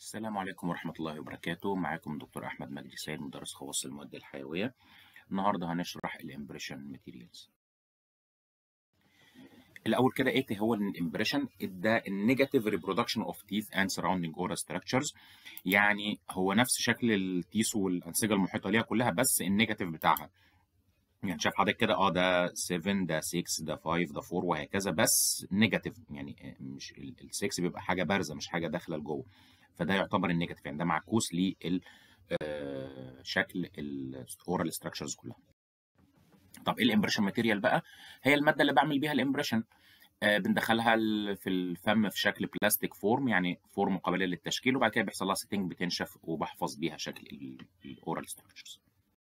السلام عليكم ورحمة الله وبركاته معاكم دكتور أحمد مجدي سيد مدرس خواص المواد الحيوية النهاردة هنشرح الامبريشن ماتيريالز الأول كده إيه هو الامبريشن ده النيجاتيف ريبرودكشن اوف تيث اند سراوندينج اورال ستراكشرز يعني هو نفس شكل التيث والأنسجة المحيطة ليها كلها بس النيجاتيف بتاعها يعني شايف حضرتك كده اه ده 7 ده 6 ده 5 ده 4 وهكذا بس نيجاتيف يعني مش ال 6 بيبقى حاجه بارزه مش حاجه داخله لجوه فده يعتبر النيجاتيف يعني ده معكوس لل شكل الاورال ستراكشرز كلها طب ايه الامبريشن ماتيريال بقى هي الماده اللي بعمل بيها الامبريشن آه بندخلها في الفم في شكل بلاستيك فورم يعني فورم قابله للتشكيل وبعد كده بيحصل لها سيتنج بتنشف وبحفظ بيها شكل الاورال ستراكشرز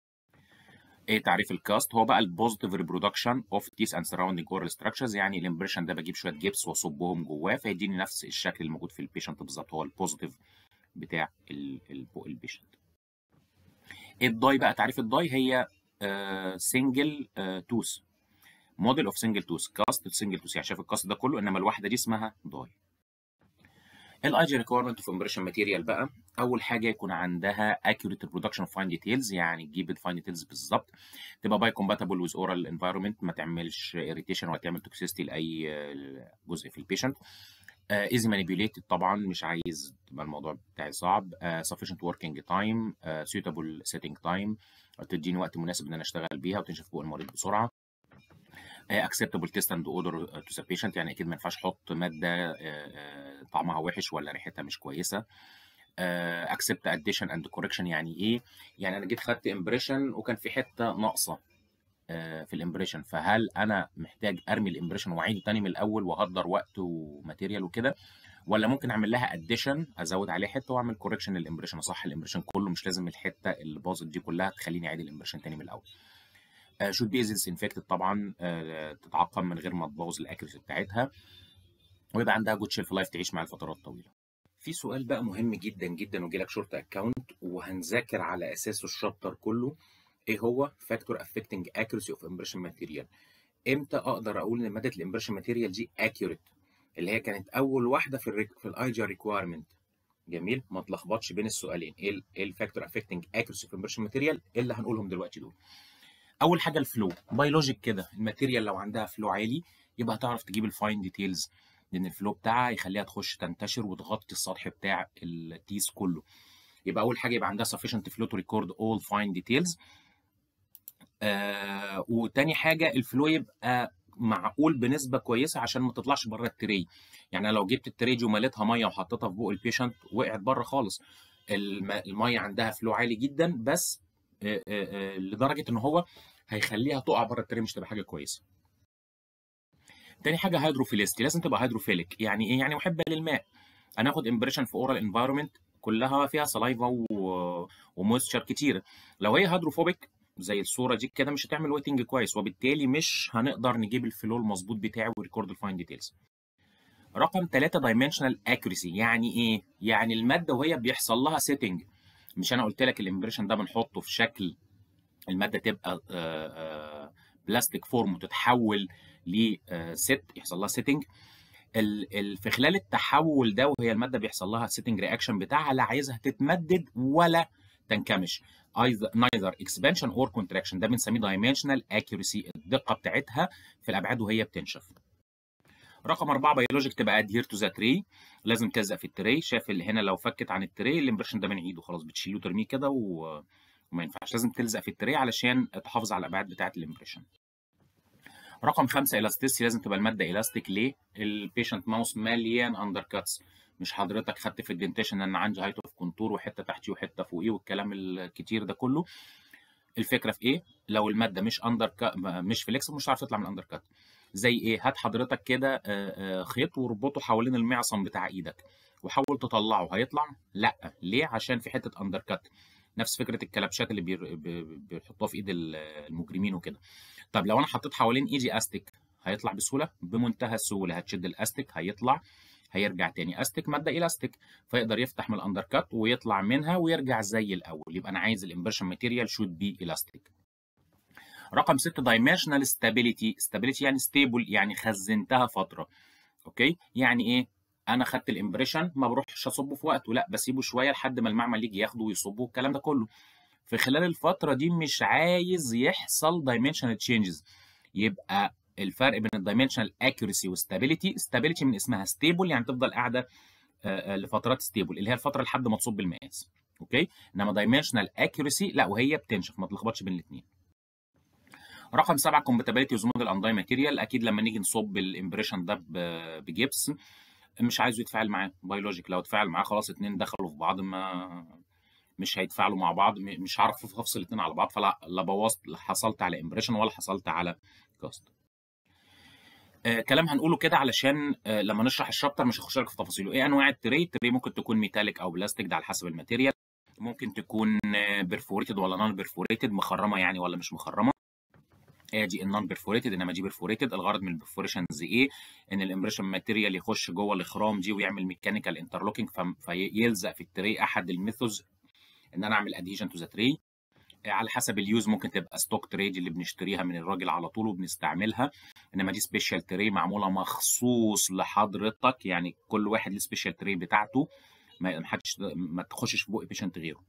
ايه تعريف الكاست هو بقى البوزيتيف ريبرودكشن اوف تيس اند سراوندينج اورال ستراكشرز يعني الامبريشن ده بجيب شويه جبس واصبهم جواه فيديني نفس الشكل الموجود في البيشنت بالظبط هو البوزيتيف بتاع البيشنت الداي بقى تعريف الداي هي سنجل توث موديل اوف سنجل توث كاست سنجل توث يعني شايف الكاست ده كله انما الواحده دي اسمها داي الاي جي ريكويرمنت اوف امبريشن ماتيريال بقى اول حاجه يكون عندها accurate reproduction of fine details يعني تجيب الفاين ديتيلز بالظبط تبقى باي كومباتبل ويز اورال انفايرمنت ما تعملش اريتيشن ولا تعمل توكسيستي لاي جزء في البيشنت ايزي uh, مانيبيوليتد طبعا مش عايز تبقى الموضوع بتاعي صعب uh, sufficient working time uh, suitable setting time تديني وقت مناسب ان انا اشتغل بيها وتنشف فوق المريض بسرعه اكسبتبل تيست اند اودر تو ذا بيشنت يعني اكيد ما ينفعش احط ماده طعمها وحش ولا ريحتها مش كويسه اكسبت اديشن اند كوركشن يعني ايه يعني انا جيت خدت امبريشن وكان في حته ناقصه في الامبريشن فهل انا محتاج ارمي الامبريشن واعيده تاني من الاول واهدر وقت وماتيريال وكده ولا ممكن اعمل لها اديشن ازود عليه حته واعمل كوركشن للامبريشن اصح الامبريشن كله مش لازم الحته اللي باظت دي كلها تخليني اعيد الامبريشن تاني من الاول شود بي از انفكتد طبعا تتعقم من غير ما تبوظ الاكيرسي بتاعتها ويبقى عندها جود شيلف لايف تعيش مع الفترات طويله. في سؤال بقى مهم جدا جدا وجي لك شورت اكونت وهنذاكر على اساسه الشابتر كله ايه هو فاكتور افكتنج اكيرسي اوف امبريشن ماتيريال امتى اقدر اقول ان ماده الامبريشن ماتيريال دي اكيوريت اللي هي كانت اول واحده في ال في الاي جي ريكويرمنت جميل ما تلخبطش بين السؤالين ايه الفاكتور افكتنج اكيرسي اوف امبريشن ماتيريال اللي هنقولهم دلوقتي دول اول حاجه الفلو بيولوجيك كده الماتيريال لو عندها فلو عالي يبقى هتعرف تجيب الفاين ديتيلز لان الفلو بتاعها يخليها تخش تنتشر وتغطي السطح بتاع التيس كله يبقى اول حاجه يبقى عندها sufficient flow to record all fine details آه وتاني حاجه الفلو يبقى معقول بنسبه كويسه عشان ما تطلعش بره التري يعني لو جبت التري دي ومليتها ميه وحطيتها في بق البيشنت وقعت بره خالص الميه عندها فلو عالي جدا بس آه آه لدرجه ان هو هيخليها تقع بره التري مش تبقى حاجه كويسه تاني حاجه هيدروفيليستي لازم تبقى هيدروفيليك يعني ايه يعني محبه للماء انا اخد امبريشن في اورال انفايرمنت كلها فيها سلايفا و... ومويستشر كتير لو هي هيدروفوبيك زي الصوره دي كده مش هتعمل ويتنج كويس وبالتالي مش هنقدر نجيب الفلو المظبوط بتاعي وريكورد الفاين ديتيلز رقم 3 دايمنشنال اكيوريسي يعني ايه يعني الماده وهي بيحصل لها سيتنج مش انا قلت لك الامبريشن ده بنحطه في شكل الماده تبقى بلاستيك فورم وتتحول لست يحصل لها سيتنج في خلال التحول ده وهي الماده بيحصل لها سيتنج رياكشن بتاعها لا عايزها تتمدد ولا تنكمش neither expansion or contraction ده بنسميه dimensional accuracy الدقه بتاعتها في الابعاد وهي بتنشف رقم أربعة بيولوجيك تبقى adhere to the tray لازم تلزق في التري شايف اللي هنا لو فكت عن التري الامبريشن ده من ايده خلاص بتشيله ترميه كده و... وما ينفعش لازم تلزق في التري علشان تحافظ على الابعاد بتاعه الامبريشن رقم خمسة الاستيسي لازم تبقى الماده الاستيك ليه البيشنت ماوس مليان اندر كاتس مش حضرتك خدت في الدنتيشن ان عندي هايت اوف كونتور وحته تحتيه وحته فوقيه والكلام الكتير ده كله الفكره في ايه لو الماده مش اندر كات مش فليكسبل مش هتعرف تطلع من الاندر كات زي ايه هات حضرتك كده خيط واربطه حوالين المعصم بتاع ايدك وحاول تطلعه هيطلع لا ليه عشان في حته اندر كات نفس فكره الكلبشات اللي بيحطوها في ايد المجرمين وكده طب لو انا حطيت حوالين ايدي استيك هيطلع بسهوله بمنتهى السهوله هتشد الاستيك هيطلع هيرجع تاني استيك ماده الاستيك فيقدر يفتح من الاندر كات ويطلع منها ويرجع زي الاول يبقى انا عايز الامبرشن ماتيريال شود بي الاستيك رقم 6 دايمنشنال ستابيليتي ستابيليتي يعني ستيبل يعني خزنتها فتره اوكي يعني ايه انا خدت الامبريشن ما بروحش اصبه في وقته لا بسيبه شويه لحد ما المعمل يجي ياخده ويصبه الكلام ده كله في خلال الفتره دي مش عايز يحصل دايمنشنال تشينجز يبقى الفرق بين الدايمنشنال اكيورسي وستابيليتي ستابيليتي من اسمها ستيبل يعني تفضل قاعده آه، آه، لفترات ستيبل اللي هي الفتره لحد ما تصب المقاس اوكي انما دايمنشنال اكيورسي لا وهي بتنشف ما تلخبطش بين الاثنين رقم سبعه كومباتيبيليتي وز موديل انداي ماتيريال اكيد لما نيجي نصب الامبريشن ده ب- بجبس مش عايزه يتفاعل معاه بيولوجيك لو اتفاعل معاه خلاص اتنين دخلوا في بعض ما مش هيتفاعلوا مع بعض م- مش هعرف افصل الاتنين على بعض فلا لا بوظت لا حصلت على امبريشن ولا حصلت على كاست آه كلام هنقوله كده علشان آه لما نشرح الشابتر مش هخش لك في تفاصيله ايه انواع التري التري ممكن تكون ميتاليك او بلاستيك ده على حسب الماتيريال ممكن تكون بيرفوريتد ولا نون بيرفوريتد مخرمه يعني ولا مش مخرمه ادي النون بيرفوريتد انما دي بيرفوريتد الغرض من البرفوريشنز ايه ان الامبريشن ماتيريال يخش جوه الاخرام دي ويعمل ميكانيكال انترلوكينج فيلزق في التري احد الميثودز ان انا اعمل ادهيجن تو ذا تري على حسب اليوز ممكن تبقى ستوك تري اللي بنشتريها من الراجل على طول وبنستعملها انما دي سبيشال تري معموله مخصوص لحضرتك يعني كل واحد له سبيشال تري بتاعته ما حدش ما تخشش في بق بيشنت غيره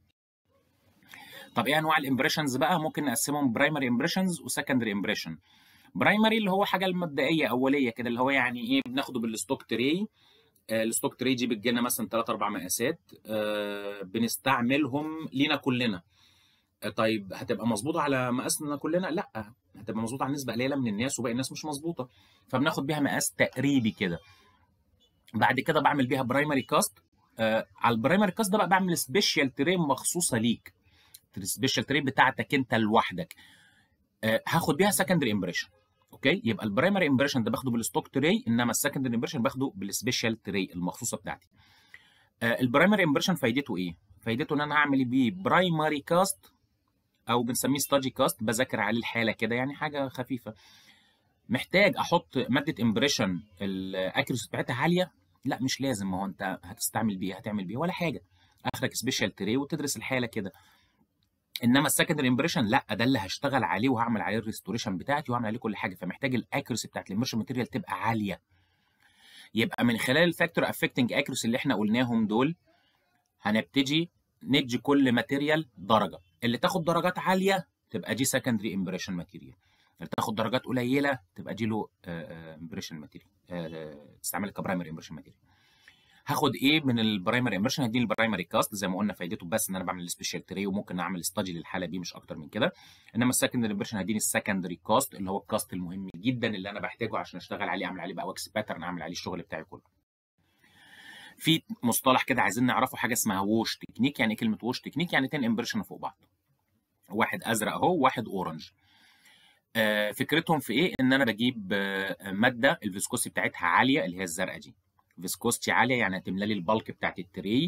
طب ايه انواع الامبريشنز بقى ممكن نقسمهم برايمري امبريشنز وسكندري امبريشن برايمري اللي هو حاجه المبدئيه اوليه كده اللي هو يعني ايه بناخده بالستوك تري آه، الستوك تري دي بتجي لنا مثلا 3 4 مقاسات آه، بنستعملهم لينا كلنا آه، طيب هتبقى مظبوطه على مقاسنا كلنا لا هتبقى مظبوطه على نسبه قليله من الناس وباقي الناس مش مظبوطه فبناخد بيها مقاس تقريبي كده بعد كده بعمل بيها برايمري كاست آه على البرايمري كاست ده بقى بعمل سبيشال تري مخصوصه ليك السبيشال تري بتاعتك انت لوحدك آه هاخد بيها سكندري امبريشن اوكي يبقى البرايمري امبريشن ده باخده بالستوك تري انما السكندري امبريشن باخده بالسبيشال تري المخصوصه بتاعتي آه البرايمري امبريشن فايدته ايه فايدته ان انا هعمل بيه برايمري كاست او بنسميه ستادي كاست بذاكر عليه الحاله كده يعني حاجه خفيفه محتاج احط ماده امبريشن الاكيرسي بتاعتها عاليه لا مش لازم ما هو انت هتستعمل بيه هتعمل بيه ولا حاجه اخرك سبيشال تري وتدرس الحاله كده انما السكندري امبريشن لا ده اللي هشتغل عليه وهعمل عليه الريستوريشن بتاعتي وهعمل عليه كل حاجه فمحتاج الاكيرسي بتاعت الامبريشن ماتيريال تبقى عاليه يبقى من خلال الفاكتور افكتنج اكيرسي اللي احنا قلناهم دول هنبتدي ندي كل ماتيريال درجه اللي تاخد درجات عاليه تبقى دي سكندري امبريشن ماتيريال اللي تاخد درجات قليله تبقى دي له امبريشن ماتيريال تستعملها كبرايمري امبريشن ماتيريال هاخد ايه من البرايمري امبريشن هديني البرايمري كاست زي ما قلنا فايدته بس ان انا بعمل سبيشال تري وممكن اعمل ستادي للحاله دي مش اكتر من كده انما السكندري امبريشن هديني السكندري كاست اللي هو الكاست المهم جدا اللي انا بحتاجه عشان اشتغل عليه اعمل عليه بقى واكس باترن اعمل عليه الشغل بتاعي كله في مصطلح كده عايزين نعرفه حاجه اسمها ووش تكنيك يعني كلمه ووش تكنيك يعني 10 امبريشن فوق بعض واحد ازرق اهو واحد اورنج آه فكرتهم في ايه ان انا بجيب آه ماده الفيسكوستي بتاعتها عاليه اللي هي الزرقاء دي فيسكوستي عاليه يعني هتملى لي البلك بتاعت التري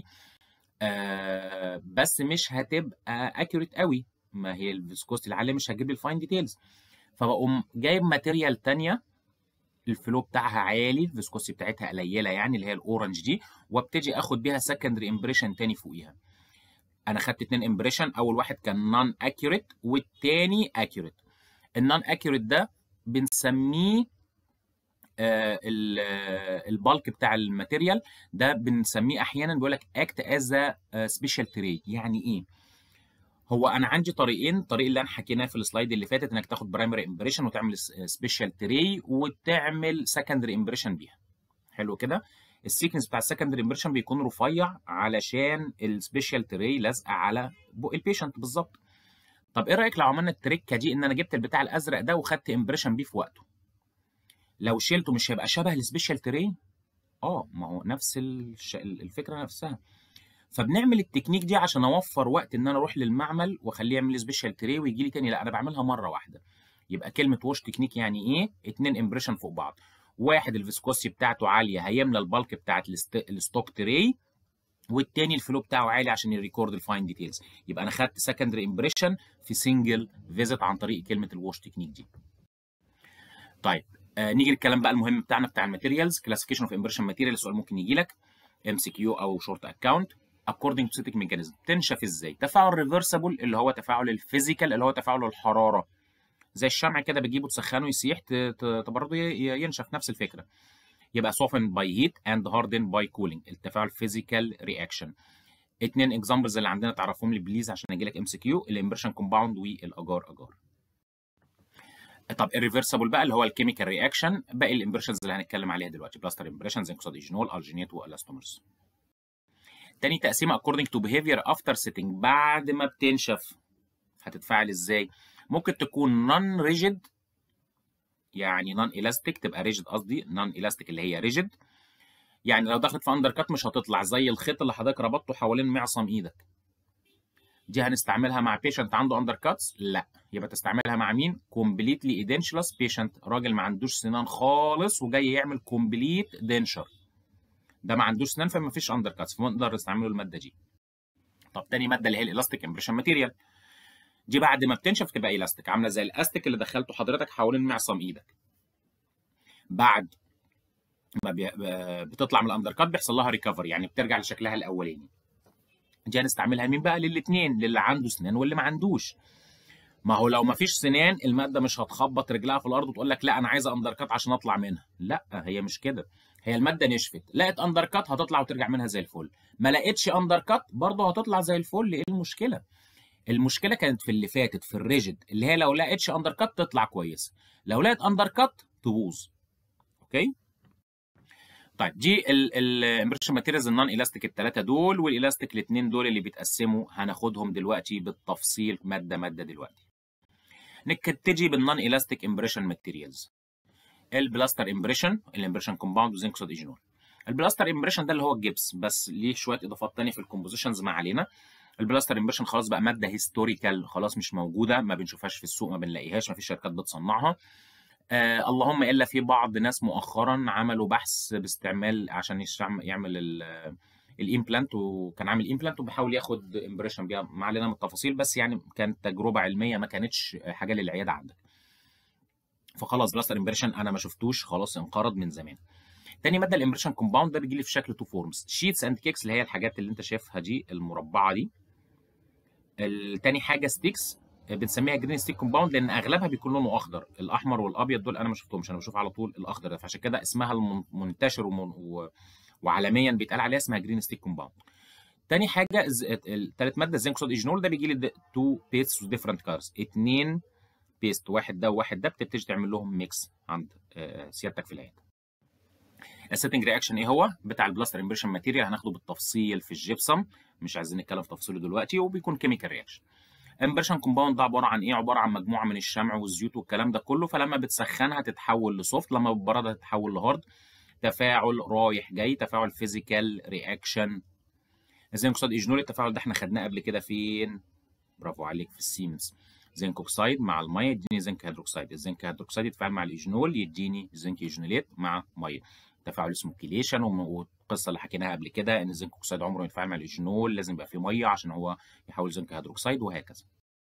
آه بس مش هتبقى اكيوريت قوي ما هي الفيسكوستي العاليه مش هتجيب لي الفاين ديتيلز فبقوم جايب ماتيريال تانية الفلو بتاعها عالي الفيسكوستي بتاعتها قليله يعني اللي هي الاورنج دي وابتدي اخد بيها سكندري امبريشن تاني فوقيها انا خدت اتنين امبريشن اول واحد كان نون اكيوريت والتاني اكيوريت النون اكيوريت ده بنسميه آه البالك بتاع الماتيريال ده بنسميه احيانا بيقول لك اكت از سبيشال تري يعني ايه هو انا عندي طريقين الطريق اللي انا حكيناه في السلايد اللي فاتت انك تاخد برايمري امبريشن وتعمل سبيشال تري وتعمل سكندري امبريشن بيها حلو كده السيكنس بتاع السكندري امبريشن بيكون رفيع علشان السبيشال تري لازقه على بق البيشنت بالظبط طب ايه رايك لو عملنا التريكه دي ان انا جبت البتاع الازرق ده وخدت امبريشن بيه في وقته لو شيلته مش هيبقى شبه السبيشال تري اه ما هو نفس الش... الفكره نفسها فبنعمل التكنيك دي عشان اوفر وقت ان انا اروح للمعمل واخليه يعمل سبيشال تري ويجي لي تاني لا انا بعملها مره واحده يبقى كلمه ووش تكنيك يعني ايه اتنين امبريشن فوق بعض واحد الفيسكوسي بتاعته عاليه هيملى البلك بتاعت الستوك تري والتاني الفلو بتاعه عالي عشان يريكورد الفاين ديتيلز يبقى انا خدت سكندري امبريشن في سنجل فيزيت عن طريق كلمه الووش تكنيك دي طيب آه نيجي للكلام بقى المهم بتاعنا بتاع الماتيريالز كلاسيفيكيشن اوف امبريشن ماتيريال سؤال ممكن يجي لك ام سي كيو او شورت اكاونت according to static mechanism تنشف ازاي تفاعل ريفرسبل اللي هو تفاعل الفيزيكال اللي هو تفاعل الحراره زي الشمع كده بتجيبه تسخنه يسيح برضه ينشف نفس الفكره يبقى soften by heat and harden by cooling التفاعل physical reaction اتنين اكزامبلز اللي عندنا تعرفهم لي بليز عشان اجي لك ام سي كيو الامبريشن كومباوند والاجار اجار طب الريفرسبل بقى اللي هو الكيميكال رياكشن باقي الامبريشنز اللي هنتكلم عليها دلوقتي بلاستر امبريشن زنك صوديجينول الجينيت والاستومرز تاني تقسيمه according to behavior after setting بعد ما بتنشف هتتفاعل ازاي ممكن تكون نون ريجيد يعني نون الاستيك تبقى ريجيد قصدي نون الاستيك اللي هي ريجيد يعني لو دخلت في اندر كات مش هتطلع زي الخيط اللي حضرتك ربطته حوالين معصم ايدك دي هنستعملها مع بيشنت عنده اندر كاتس لا يبقى تستعملها مع مين كومبليتلي ايدنشلس بيشنت راجل ما عندوش سنان خالص وجاي يعمل كومبليت دنشر ده ما عندوش سنان فما فيش اندر كاتس فنقدر نستعمله الماده دي طب تاني ماده اللي هي الالاستيك امبريشن ماتيريال دي بعد ما بتنشف تبقى الاستيك عامله زي الاستيك اللي دخلته حضرتك حوالين معصم ايدك بعد ما بي... بتطلع من الاندر كات بيحصل لها ريكفري يعني بترجع لشكلها الاولاني دي هنستعملها مين بقى للاثنين للي عنده سنان واللي ما عندوش ما هو لو ما فيش سنان الماده مش هتخبط رجلها في الارض وتقول لك لا انا عايزه اندر كات عشان اطلع منها لا هي مش كده هي الماده نشفت لقت اندر كات هتطلع وترجع منها زي الفل ما لقتش اندر كات برضه هتطلع زي الفل ايه المشكله المشكله كانت في اللي فاتت في الريجيد اللي هي لو لقتش اندر كات تطلع كويسه لو لقت اندر كات تبوظ اوكي طيب دي الامبريشن ماتيريالز النون الاستيك الثلاثه دول والالاستيك الاثنين دول اللي بيتقسموا هناخدهم دلوقتي بالتفصيل ماده ماده دلوقتي نبتدي بالنون الاستيك امبريشن ماتيريالز البلاستر امبريشن الامبريشن كومباوند وزنك صوديجينول البلاستر امبريشن ده اللي هو الجبس بس ليه شويه اضافات ثانيه في الكومبوزيشنز ما علينا البلاستر امبريشن خلاص بقى ماده هيستوريكال خلاص مش موجوده ما بنشوفهاش في السوق ما بنلاقيهاش ما فيش شركات بتصنعها آه اللهم الا في بعض ناس مؤخرا عملوا بحث باستعمال عشان يعمل الامبلانت وكان عامل امبلانت وبيحاول ياخد امبريشن بيها ما علينا من التفاصيل بس يعني كانت تجربه علميه ما كانتش حاجه للعياده عندك فخلاص بلاستر امبريشن انا ما شفتوش خلاص انقرض من زمان تاني ماده الامبريشن كومباوند ده بيجي لي في شكل تو فورمز شيتس اند كيكس اللي هي الحاجات اللي انت شايفها دي المربعه دي التاني حاجه ستيكس بنسميها جرين ستيك كومباوند لان اغلبها بيكون لونه اخضر الاحمر والابيض دول انا ما شفتهمش انا بشوف على طول الاخضر ده فعشان كده اسمها المنتشر ومن و... وعالميا بيتقال عليها اسمها جرين ستيك كومباوند تاني حاجه التالت ماده الزنك صود ايجينول ده بيجي لي تو بيست ديفرنت كارز اتنين بيست واحد ده وواحد ده بتبتدي تعمل لهم ميكس عند سيادتك في العياده السيتنج رياكشن ايه هو بتاع البلاستر امبريشن ماتيريال هناخده بالتفصيل في الجبسم مش عايزين نتكلم في تفصيله دلوقتي وبيكون كيميكال رياكشن امبريشن كومباوند ده عباره عن ايه عباره عن مجموعه من الشمع والزيوت والكلام ده كله فلما بتسخنها تتحول لسوفت لما بتبردها تتحول لهارد تفاعل رايح جاي تفاعل فيزيكال رياكشن زنك اوكسيد ايجنول التفاعل ده احنا خدناه قبل كده فين برافو عليك في السيمنز زنك اوكسيد مع الميه يديني زنك هيدروكسيد الزنك هيدروكسيد يتفاعل مع الايجنول يديني زنك ايجنوليت مع ميه تفاعل اسمه كيليشن والقصه اللي حكيناها قبل كده ان الزنك اوكسيد عمره ما يتفاعل مع الايجنول لازم يبقى فيه ميه عشان هو يحول زنك هيدروكسيد وهكذا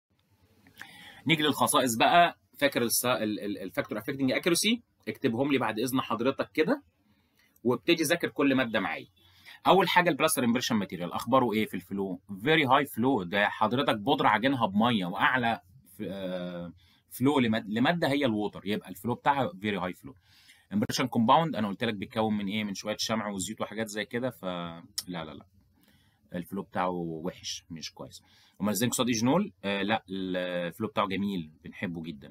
نيجي للخصائص بقى فاكر الفاكتور افكتنج اكيرسي اكتبهم لي بعد اذن حضرتك كده وابتدي ذاكر كل ماده معايا اول حاجه البلاستر امبريشن ماتيريال اخباره ايه في الفلو فيري هاي فلو ده حضرتك بودره عاجنها بميه واعلى فلو لماده هي الووتر يبقى الفلو بتاعها فيري هاي فلو امبريشن كومباوند انا قلت لك بيتكون من ايه من شويه شمع وزيوت وحاجات زي كده ف لا لا لا الفلو بتاعه وحش مش كويس امال الزنك صاد ايجنول آه لا الفلو بتاعه جميل بنحبه جدا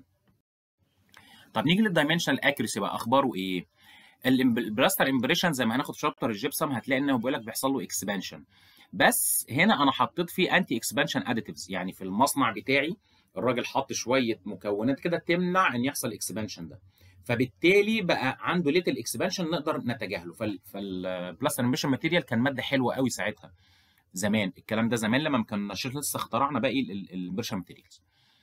طب نيجي للدايمنشنال اكيرسي بقى اخباره ايه البلاستر امبريشن زي ما هناخد في شابتر الجبسم هتلاقي انه بيقول لك بيحصل له اكسبانشن بس هنا انا حطيت فيه انتي اكسبانشن اديتيفز يعني في المصنع بتاعي الراجل حط شويه مكونات كده تمنع ان يحصل اكسبانشن ده فبالتالي بقى عنده ليتل اكسبانشن نقدر نتجاهله فالبلاستر امبريشن ماتيريال كان ماده حلوه قوي ساعتها زمان الكلام ده زمان لما ما كناش لسه اخترعنا باقي الامبريشن ماتيريالز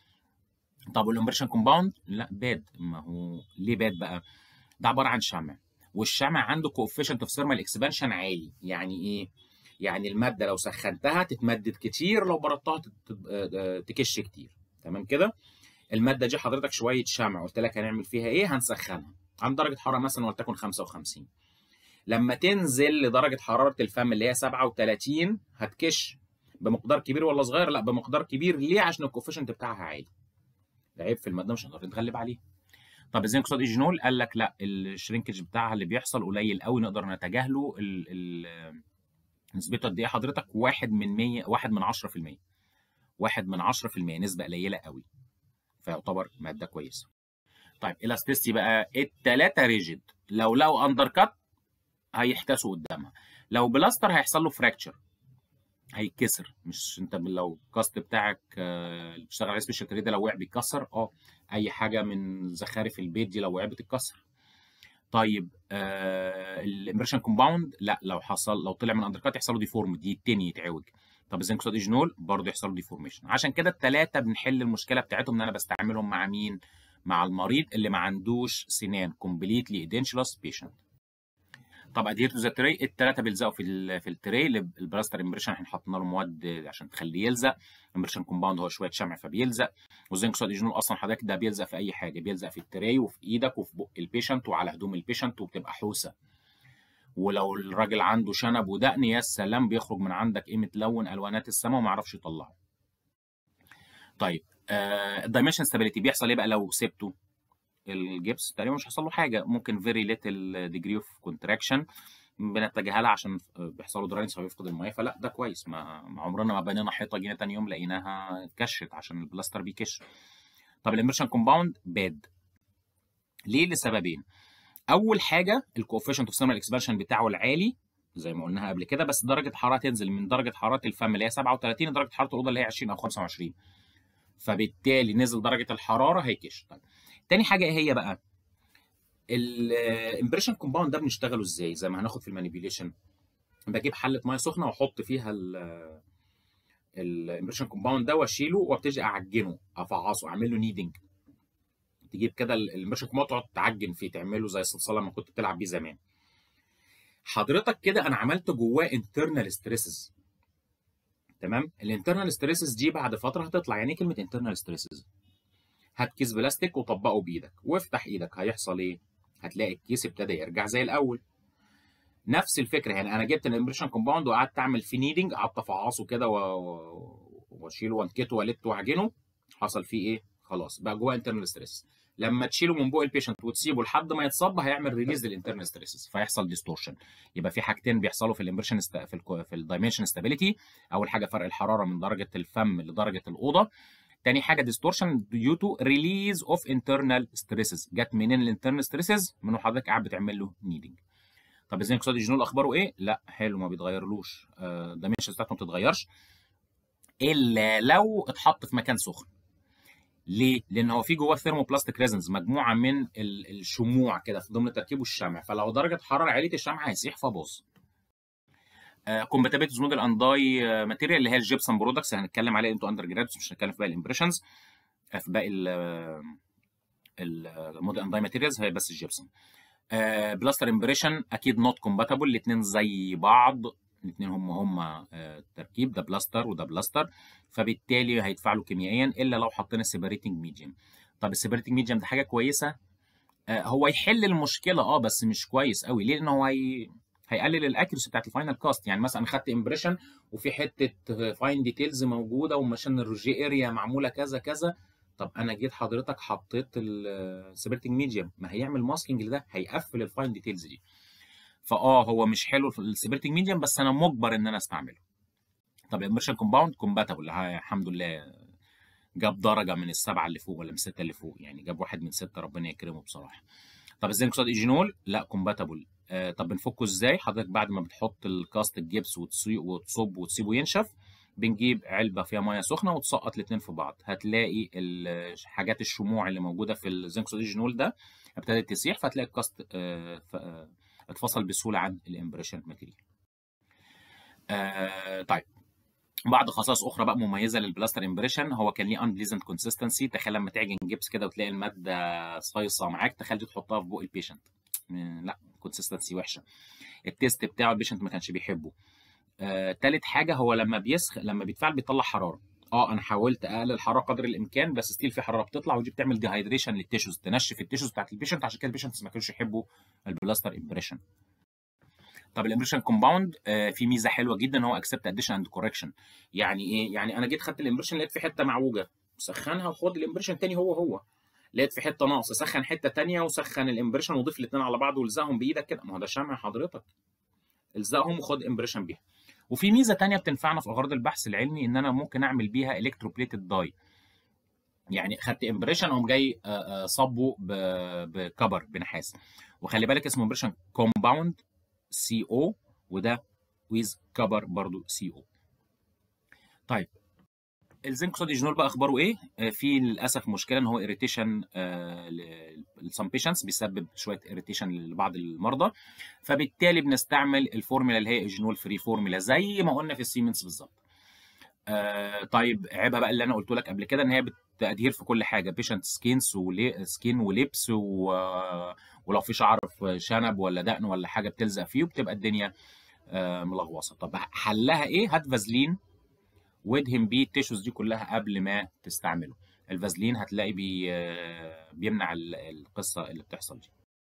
طب والامبريشن كومباوند لا باد ما هو ليه باد بقى ده عباره عن شمع والشمع عنده كوفيشنت اوف ثيرمال اكسبانشن عالي يعني ايه يعني الماده لو سخنتها تتمدد كتير لو بردتها تكش كتير تمام كده الماده دي حضرتك شويه شمع قلت لك هنعمل فيها ايه هنسخنها عند درجه حراره مثلا ولتكن 55 لما تنزل لدرجه حراره الفم اللي هي 37 هتكش بمقدار كبير ولا صغير لا بمقدار كبير ليه عشان الكوفيشنت بتاعها عالي ده عيب في الماده مش هنقدر نتغلب عليه طب الزنك اوكسيد ايجينول قال لك لا الشرينكج بتاعها اللي بيحصل قليل قوي نقدر نتجاهله ال ال نسبته قد ايه حضرتك؟ واحد من 100 واحد من 10% واحد من 10% نسبه قليله قوي فيعتبر ماده كويسه طيب الاستيستي بقى الثلاثه ريجيد لو لقوا اندر كات هيحتسوا قدامها لو بلاستر هيحصل له فراكتشر هيتكسر مش انت لو الكاست بتاعك اللي بتشتغل عليه سبيشال تريد لو وقع بيتكسر اه اي حاجه من زخارف البيت دي لو وقع بتتكسر طيب آه الامبريشن كومباوند لا لو حصل لو طلع من اندركات يحصل له ديفورم دي التاني يتعوج طب الزنك ايجينول برضه يحصل له ديفورميشن عشان كده الثلاثه بنحل المشكله بتاعتهم ان انا بستعملهم مع مين مع المريض اللي ما عندوش سنان كومبليتلي ايدنشلس بيشنت طب ادير تو ذا تري الثلاثه بيلزقوا في ال في التري البلاستر امبريشن احنا حطينا له مواد عشان تخليه يلزق امبريشن كومباوند هو شويه شمع فبيلزق والزنك ايجينول اصلا حضرتك ده بيلزق في اي حاجه بيلزق في التري وفي ايدك وفي بق البيشنت وعلى هدوم البيشنت وبتبقى حوسه ولو الراجل عنده شنب ودقن يا سلام بيخرج من عندك ايه متلون الوانات السماء وما يعرفش يطلعه. طيب آه الدايمنشن ستابيليتي بيحصل ايه بقى لو سبته؟ الجبس تقريبا مش هيحصل له حاجه ممكن فيري ليتل ديجري اوف كونتراكشن بنتجاهلها عشان بيحصل له دراينس فبيفقد الميه فلا ده كويس ما عمرنا ما بنينا حيطه جينا تاني يوم لقيناها اتكشت عشان البلاستر بيكش. طب الامبريشن كومباوند باد ليه لسببين اول حاجه الكوفيشنت اوف سيرمال اكسبانشن بتاعه العالي زي ما قلناها قبل كده بس درجه حراره تنزل من درجه حراره الفم اللي هي 37 لدرجه حراره الاوضه اللي هي 20 او 25 فبالتالي نزل درجه الحراره هيكش طيب تاني حاجه ايه هي بقى الامبريشن كومباوند ده بنشتغله ازاي زي ما هناخد في المانيبيوليشن بجيب حله ميه سخنه واحط فيها الامبريشن كومباوند ده واشيله وابتدي اعجنه افعصه اعمل له نيدنج تجيب كده الامبريشن كومباوند تقعد تعجن فيه تعمله زي الصلصال لما كنت بتلعب بيه زمان حضرتك كده انا عملت جواه انترنال ستريسز تمام الانترنال ستريسز دي بعد فتره هتطلع يعني ايه كلمه انترنال ستريسز هات كيس بلاستيك وطبقه بايدك وافتح ايدك هيحصل ايه هتلاقي الكيس ابتدى يرجع زي الاول نفس الفكره يعني انا جبت الامبريشن كومباوند وقعدت اعمل فيه نيدنج قعدت افعصه كده واشيله وانكته والته واعجنه حصل فيه ايه خلاص بقى جواه انترنال ستريس لما تشيله من بق البيشنت وتسيبه لحد ما يتصب هيعمل ريليز للانترنال ستريسز فيحصل ديستورشن يبقى في حاجتين بيحصلوا في الامبريشن است... في ال في الدايمنشن ستابيليتي اول حاجه فرق الحراره من درجه الفم لدرجه الاوضه تاني حاجه ديستورشن ديو تو ريليز اوف انترنال ستريسز جت منين الانترنال ستريسز من حضرتك قاعد بتعمل له نيدنج طب الزنك اوكسيد الجنول اخباره ايه لا حلو ما بيتغيرلوش الدايمنشن بتاعته ما بتتغيرش الا لو اتحط في مكان سخن ليه؟ لان هو في جواه ثيرموبلاستيك ريزنز مجموعه من الشموع كده في ضمن تركيبه الشمع فلو درجه حراره عاليه الشمع هيسيح فباظ. كومباتيبيلتي موديل انداي ماتيريال اللي هي الجيبسون برودكتس هنتكلم عليها انتوا اندر جرادس مش هنتكلم في باقي الامبريشنز في باقي الموديل انداي ماتيريالز هي بس الجيبسون. بلاستر امبريشن اكيد نوت كومباتبل الاثنين زي بعض الاثنين هم هم التركيب ده بلاستر وده بلاستر فبالتالي هيتفاعلوا كيميائيا الا لو حطينا سيبريتنج ميديوم طب السيبريتنج ميديوم ده حاجه كويسه آه هو يحل المشكله اه بس مش كويس قوي ليه لان هو هي... هيقلل الاكيرسي بتاعت الفاينل كاست يعني مثلا خدت امبريشن وفي حته فاين ديتيلز موجوده ومشان الروجي اريا معموله كذا كذا طب انا جيت حضرتك حطيت السيبريتنج ميديوم ما هيعمل ماسكينج لده هيقفل الفاين ديتيلز دي فاه هو مش حلو في السيبريتنج ميديوم بس انا مجبر ان انا استعمله طب الامبريشن كومباوند كومباتبل الحمد لله جاب درجه من السبعه اللي فوق ولا من السته اللي فوق يعني جاب واحد من سته ربنا يكرمه بصراحه طب الزنك اوكسيد ايجينول لا كومباتبل آه طب بنفكه ازاي حضرتك بعد ما بتحط الكاست الجبس وتصب وتسيبه ينشف بنجيب علبه فيها ميه سخنه وتسقط الاثنين في بعض هتلاقي حاجات الشموع اللي موجوده في الزنك اوكسيد ايجينول ده ابتدت تسيح فهتلاقي الكاست آه آه اتفصل بسهوله عن الامبريشن ماتيريال. آه طيب بعض خصائص اخرى بقى مميزه للبلاستر امبريشن هو كان ليه انبليزنت كونسيستنسي تخيل لما تعجن جبس كده وتلاقي الماده صيصه معاك تخيل دي تحطها في بق البيشنت لا كونسيستنسي وحشه التيست بتاعه البيشنت ما كانش بيحبه آه، تالت حاجه هو لما بيسخ لما بيتفاعل بيطلع حراره اه انا حاولت اقلل الحراره قدر الامكان بس ستيل في حراره بتطلع ودي بتعمل ديهايدريشن للتيشوز تنشف التيشوز بتاعت البيشنت عشان كده البيشنتس ما كانوش يحبوا البلاستر امبريشن طب الامبريشن كومباوند آه في ميزه حلوه جدا هو اكسبت اديشن اند كوركشن يعني ايه يعني انا جيت خدت الامبريشن لقيت في حته معوجه سخنها وخد الامبريشن تاني هو هو لقيت في حته ناقصه سخن حته تانية وسخن الامبريشن وضيف الاثنين على بعض والزقهم بايدك كده ما هو ده شمع حضرتك الزقهم وخد امبريشن بيها وفي ميزه تانية بتنفعنا في اغراض البحث العلمي ان انا ممكن اعمل بيها الكتروبليتد داي يعني خدت امبريشن اقوم جاي آه، آه، صبه ب- بكبر بنحاس وخلي بالك اسمه امبريشن كومباوند سي او وده ويز كبر برضو سي او طيب الزنك صوديجينول بقى اخباره ايه؟ آه، في للاسف مشكله ان هو اريتيشن لسم بيشنتس بيسبب شويه اريتيشن لبعض المرضى فبالتالي بنستعمل الفورمولا اللي هي ايجينول فري فورمولا زي ما قلنا في السيمنز بالظبط. آه طيب عيبها بقى اللي انا قلت لك قبل كده ان هي بتادير في كل حاجه بيشنت سكينز ولي سكين وليبس و... ولو في شعر في شنب ولا دقن ولا حاجه بتلزق فيه وبتبقى الدنيا آه ملغوصه طب حلها ايه هات فازلين وادهن بيه التيشوز دي كلها قبل ما تستعمله الفازلين هتلاقي بي آه، بيمنع ال- القصه اللي بتحصل دي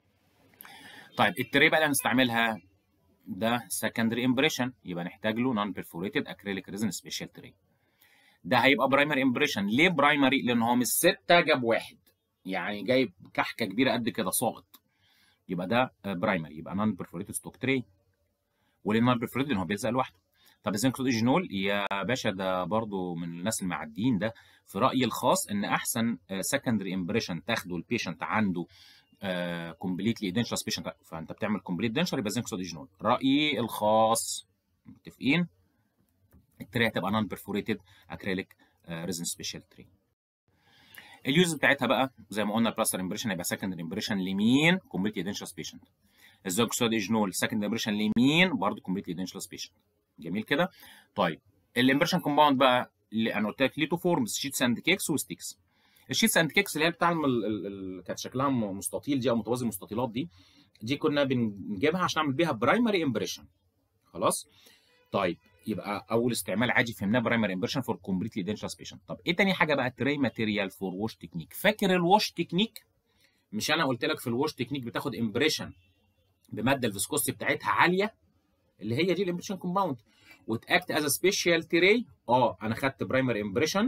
طيب التري بقى اللي هنستعملها ده سكندري امبريشن يبقى نحتاج له نون بيرفوريتد اكريليك ريزن سبيشال تري ده هيبقى برايمري امبريشن ليه برايمري لان هو مش ستة جاب واحد يعني جايب كحكه كبيره قد كده ساقط يبقى ده برايمري يبقى نون بيرفوريتد ستوك تري وليه نون بيرفوريتد لان هو بيلزق لوحده طب الزنكلوديجينول يا باشا ده برضو من الناس المعديين ده في رايي الخاص ان احسن سكندري امبريشن تاخده البيشنت عنده كومبليتلي دنشر بيشنت فانت بتعمل كومبليت دنشر يبقى زنكلوديجينول رايي الخاص متفقين التري هتبقى نون بيرفوريتد اكريليك ريزن سبيشال تري اليوز بتاعتها بقى زي ما قلنا البلاستر امبريشن هيبقى سكندري امبريشن لمين كومبليتلي دنشر بيشنت الزوكسوديجنول سكندري امبريشن لمين برضه كومبليتلي دنشر بيشنت جميل كده طيب الامبريشن كومباوند بقى اللي انا قلت لك ليه تو فورمز شيتس اند كيكس وستيكس الشيتس اند كيكس اللي هي بتاع اللي كانت شكلها مستطيل دي او متوازي المستطيلات دي دي كنا بنجيبها عشان نعمل بيها برايمري امبريشن خلاص طيب يبقى اول استعمال عادي فهمناه برايمري امبريشن فور كومبليتلي دنشر بيشنت طب ايه تاني حاجه بقى تري ماتيريال فور ووش تكنيك فاكر الوش تكنيك مش انا قلت لك في الوش تكنيك بتاخد امبريشن بماده الفيسكوستي بتاعتها عاليه اللي هي دي الامبريشن كومباوند وتاكت از سبيشال تري اه انا خدت برايمري امبريشن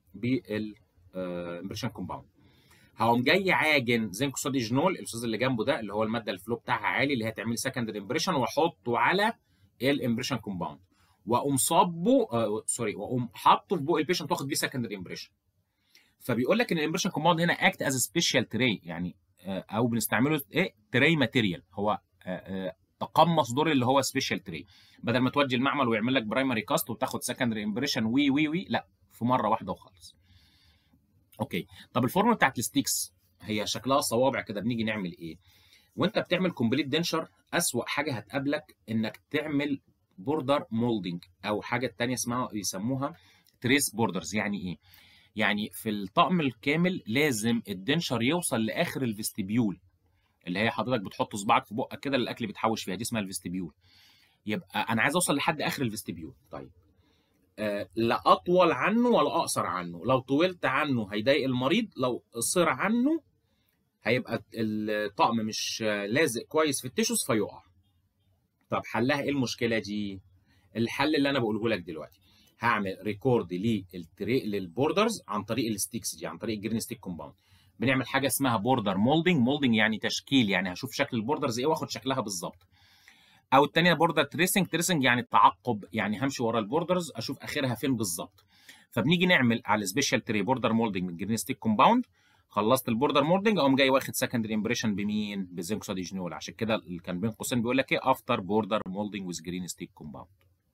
بالامبريشن كومباوند هقوم جاي عاجن زنك صوديجنول الاستاذ اللي جنبه ده اللي هو الماده الفلو بتاعها عالي اللي هي تعمل سكندري امبريشن واحطه على الامبريشن كومباوند واقوم صبه آه سوري واقوم حاطه في بق البيشنت واخد بيه سكندري امبريشن فبيقول لك ان الامبريشن كومباوند هنا اكت از سبيشال تري يعني آه او بنستعمله ايه تري ماتيريال هو آه آه تقمص دور اللي هو سبيشال تري بدل ما تودي المعمل ويعمل لك برايمري كاست وتاخد سكندري امبريشن وي وي وي لا في مره واحده وخلاص اوكي طب الفورمولا بتاعت الستيكس هي شكلها صوابع كده بنيجي نعمل ايه وانت بتعمل كومبليت دنشر اسوأ حاجه هتقابلك انك تعمل بوردر مولدنج او حاجه تانية اسمها بيسموها تريس بوردرز يعني ايه يعني في الطقم الكامل لازم الدنشر يوصل لاخر الفيستبيول اللي هي حضرتك بتحط صباعك في بقك كده الاكل بيتحوش فيها دي اسمها الفيستبيول يبقى انا عايز اوصل لحد اخر الفيستبيول طيب آه لا اطول عنه ولا اقصر عنه لو طولت عنه هيضايق المريض لو قصر عنه هيبقى الطقم مش لازق كويس في التيشوز فيقع طب حلها ايه المشكله دي الحل اللي انا بقوله لك دلوقتي هعمل ريكورد للتري للبوردرز عن طريق الستيكس دي عن طريق الجرين ستيك كومباوند بنعمل حاجه اسمها بوردر مولدنج مولدنج يعني تشكيل يعني هشوف شكل البوردرز ايه واخد شكلها بالظبط او الثانيه بوردر تريسنج تريسنج يعني التعقب يعني همشي ورا البوردرز اشوف اخرها فين بالظبط فبنيجي نعمل على سبيشال تري بوردر مولدنج من جرين ستيك كومباوند خلصت البوردر مولدنج اقوم جاي واخد سكندري امبريشن بمين بزنك صوديجينول عشان كده اللي كان بين قوسين بيقول لك ايه افتر بوردر مولدنج ويز جرين ستيك كومباوند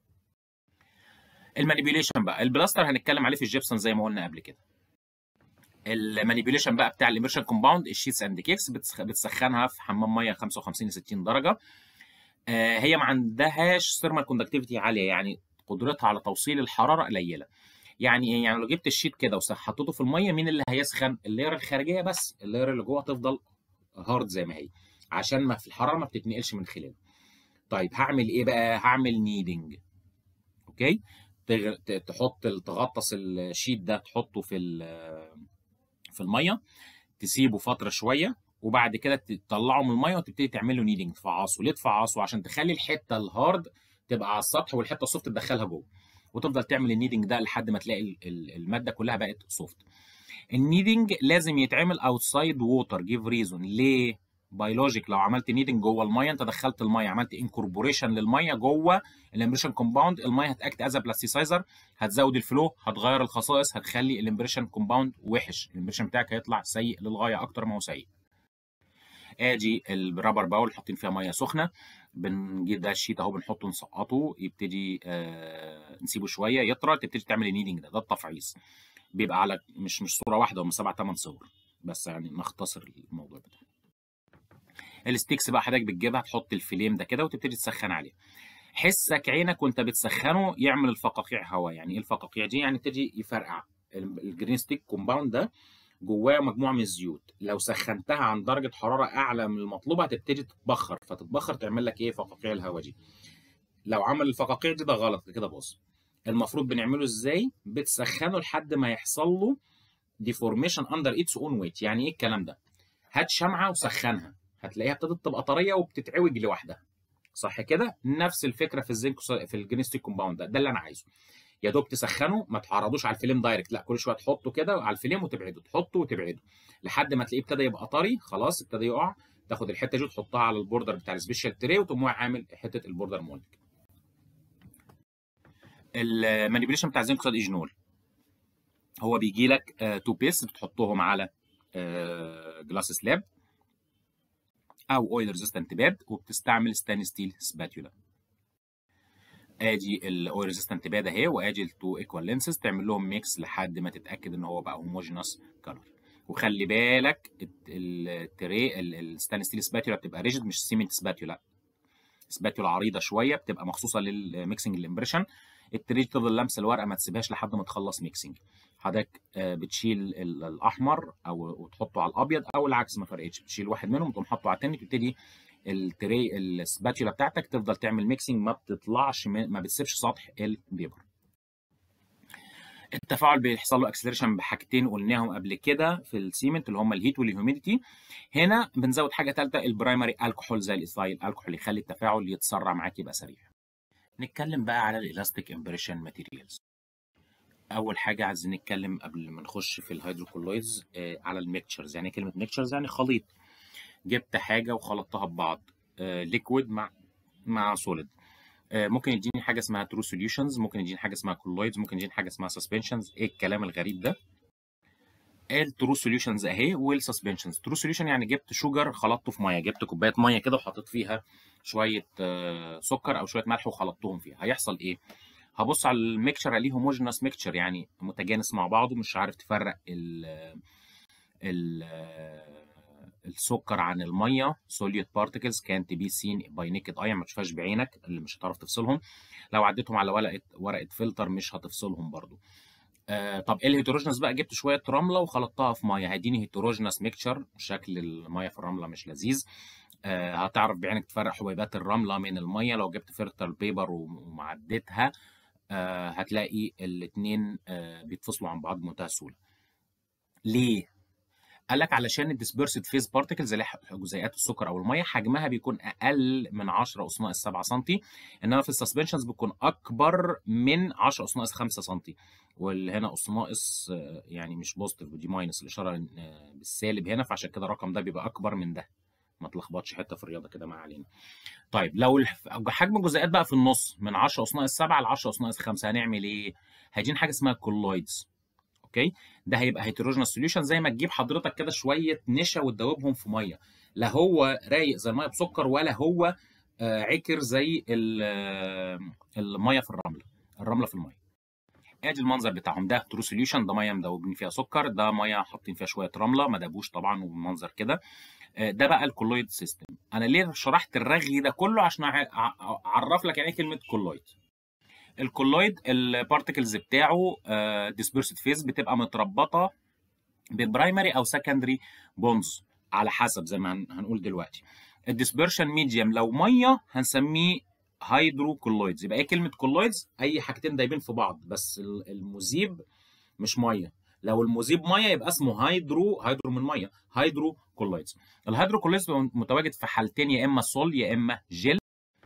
المانيبيوليشن بقى البلاستر هنتكلم عليه في الجبسون زي ما قلنا قبل كده المانيبيوليشن بقى بتاع الامبريشن كومباوند الشيتس اند كيكس بتسخنها في حمام ميه 55 ل 60 درجه آه هي ما عندهاش ثيرمال كوندكتيفيتي عاليه يعني قدرتها على توصيل الحراره قليله يعني ايه يعني لو جبت الشيت كده وحطيته في الميه مين اللي هيسخن اللاير الخارجيه بس اللاير اللي جوه تفضل هارد زي ما هي عشان ما في الحراره ما بتتنقلش من خلاله طيب هعمل ايه بقى هعمل نيدنج اوكي تحط تغطس الشيت ده تحطه في في الميه تسيبه فتره شويه وبعد كده تطلعه من الميه وتبتدي تعمل له نيدنج تفعصه ليه تفعصه عشان تخلي الحته الهارد تبقى على السطح والحته السوفت تدخلها جوه وتفضل تعمل النيدنج ده لحد ما تلاقي الماده كلها بقت سوفت النيدنج لازم يتعمل اوتسايد ووتر جيف ريزون ليه بيولوجيك لو عملت نيدنج جوه الميه انت دخلت الميه عملت انكوربوريشن للميه جوه الامبريشن كومباوند الميه هتاكت از بلاستيسايزر هتزود الفلو هتغير الخصائص هتخلي الامبريشن كومباوند وحش الامبريشن بتاعك هيطلع سيء للغايه اكتر ما هو سيء ادي الرابر باول حاطين فيها ميه سخنه بنجيب ده الشيت اهو بنحطه نسقطه يبتدي آه نسيبه شويه يطرى تبتدي تعمل النيدنج ده ده التفعيص بيبقى على مش مش صوره واحده هم سبع ثمان صور بس يعني نختصر الموضوع ده الستيكس بقى حضرتك بتجيبها تحط الفليم ده كده وتبتدي تسخن عليه حسك عينك وانت بتسخنه يعمل الفقاقيع هواء يعني ايه الفقاقيع دي يعني تبتدي يفرقع الجرين ستيك كومباوند ده جواه مجموعه من الزيوت لو سخنتها عن درجه حراره اعلى من المطلوبه هتبتدي تتبخر فتتبخر تعمل لك ايه فقاقيع الهواء دي لو عمل الفقاقيع دي ده غلط كده باظ المفروض بنعمله ازاي بتسخنه لحد ما يحصل له ديفورميشن اندر اتس اون ويت يعني ايه الكلام ده هات شمعه وسخنها هتلاقيها ابتدت تبقى طريه وبتتعوج لوحدها صح كده نفس الفكره في الزنك في الجرينستيك كومباوند ده ده اللي انا عايزه يا دوب تسخنه ما تعرضوش على الفيلم دايركت لا كل شويه تحطه كده على الفيلم وتبعده تحطه وتبعده لحد ما تلاقيه ابتدى يبقى طري خلاص ابتدى يقع تاخد الحته دي وتحطها على البوردر بتاع السبيشال تري وتقوم عامل حته البوردر مولدنج المانيبيوليشن بتاع الزنك ايجنول هو بيجي لك تو بيس بتحطهم على جلاس سلاب او اويل ريزيستنت باد وبتستعمل ستان ستيل سباتولا ادي الاويل ريزيستنت باد اهي وادي التو ايكوال لينسز تعمل لهم ميكس لحد ما تتاكد ان هو بقى هوموجينوس كلر وخلي بالك التري الستان ستيل سباتولا بتبقى ريجيد مش سيمنت سباتولا سباتولا عريضه شويه بتبقى مخصوصه للميكسنج الامبريشن التري تفضل لمس الورقه ما تسيبهاش لحد ما تخلص ميكسنج حضرتك بتشيل الاحمر او وتحطه على الابيض او العكس ما فرقتش بتشيل واحد منهم وتقوم حاطه على التاني تبتدي التري السباتولا بتاعتك تفضل تعمل ميكسنج ما بتطلعش ما بتسيبش سطح البيبر التفاعل بيحصل له اكسلريشن بحاجتين قلناهم قبل كده في السيمنت اللي هم الهيت والهيوميديتي هنا بنزود حاجه ثالثه البرايمري الكحول زي الايثايل الكحول يخلي التفاعل يتسرع معاك يبقى سريع نتكلم بقى على الالاستيك امبريشن ماتيريالز اول حاجه عايزين نتكلم قبل ما نخش في الهيدروكولويدز آه على الميكتشرز يعني كلمه ميكتشرز يعني خليط جبت حاجه وخلطتها ببعض آه ليكويد مع مع سوليد آه ممكن يديني حاجه اسمها ترو سوليوشنز ممكن يديني حاجه اسمها كولويدز ممكن يديني حاجه اسمها سسبنشنز ايه الكلام الغريب ده الترو سوليوشنز اهي والسسبنشنز ترو سوليوشن يعني جبت شوجر خلطته في ميه جبت كوبايه ميه كده وحطيت فيها شويه سكر او شويه ملح وخلطتهم فيها هيحصل ايه هبص على الميكشر عليه هوموجينوس ميكشر يعني متجانس مع بعضه مش عارف تفرق ال ال السكر عن الميه سوليوت بارتكلز كانت بي سين باي نيكد اي ما تشوفهاش بعينك اللي مش هتعرف تفصلهم لو عديتهم على ورقه ورقه فلتر مش هتفصلهم برضو آه طب ايه الهيتروجينس بقى جبت شويه رمله وخلطتها في ميه هيديني هيتروجينس ميكشر شكل الميه في الرمله مش لذيذ آه هتعرف بعينك تفرق حبيبات الرمله من الميه لو جبت فلتر بيبر ومعدتها آه هتلاقي الاثنين آه بيتفصلوا عن بعض بمنتهى السهوله. ليه؟ قال لك علشان الديسبيرسد فيز بارتكلز اللي جزيئات السكر او الميه حجمها بيكون اقل من 10 اس ناقص 7 سم انما في السسبنشنز بتكون اكبر من 10 اس ناقص 5 سم واللي هنا اس ناقص يعني مش بوزيتيف ودي ماينس الاشاره بالسالب هنا فعشان كده الرقم ده بيبقى اكبر من ده ما تلخبطش حته في الرياضه كده ما علينا. طيب لو حجم الجزيئات بقى في النص من 10 اس ناقص 7 ل 10 اس ناقص 5 هنعمل ايه؟ هيجينا حاجه اسمها كولويدز. اوكي؟ ده هيبقى هيتروجينوس سوليوشن زي ما تجيب حضرتك كده شويه نشا وتدوبهم في ميه. لا هو رايق زي الميه بسكر ولا هو آه عكر زي الميه في الرمله. الرمله في الميه. ادي المنظر بتاعهم ده ترو سوليوشن ده ميه مدوبين فيها سكر ده ميه حاطين فيها شويه رمله ما دابوش طبعا وبالمنظر كده ده بقى الكولويد سيستم انا ليه شرحت الرغي ده كله عشان اعرف لك يعني ايه كلمه كولويد الكولويد البارتكلز بتاعه ديسبيرسد فيز بتبقى متربطه ببرايمري او سكندري بونز على حسب زي ما هنقول دلوقتي الديسبرشن ميديوم لو ميه هنسميه هيدرو كولويدز يبقى ايه كلمه كولويدز اي حاجتين دايبين في بعض بس المذيب مش ميه لو المذيب ميه يبقى اسمه هيدرو هيدرو من ميه هيدرو كولويدز الهيدرو كولويدز متواجد في حالتين يا اما سول يا اما جيل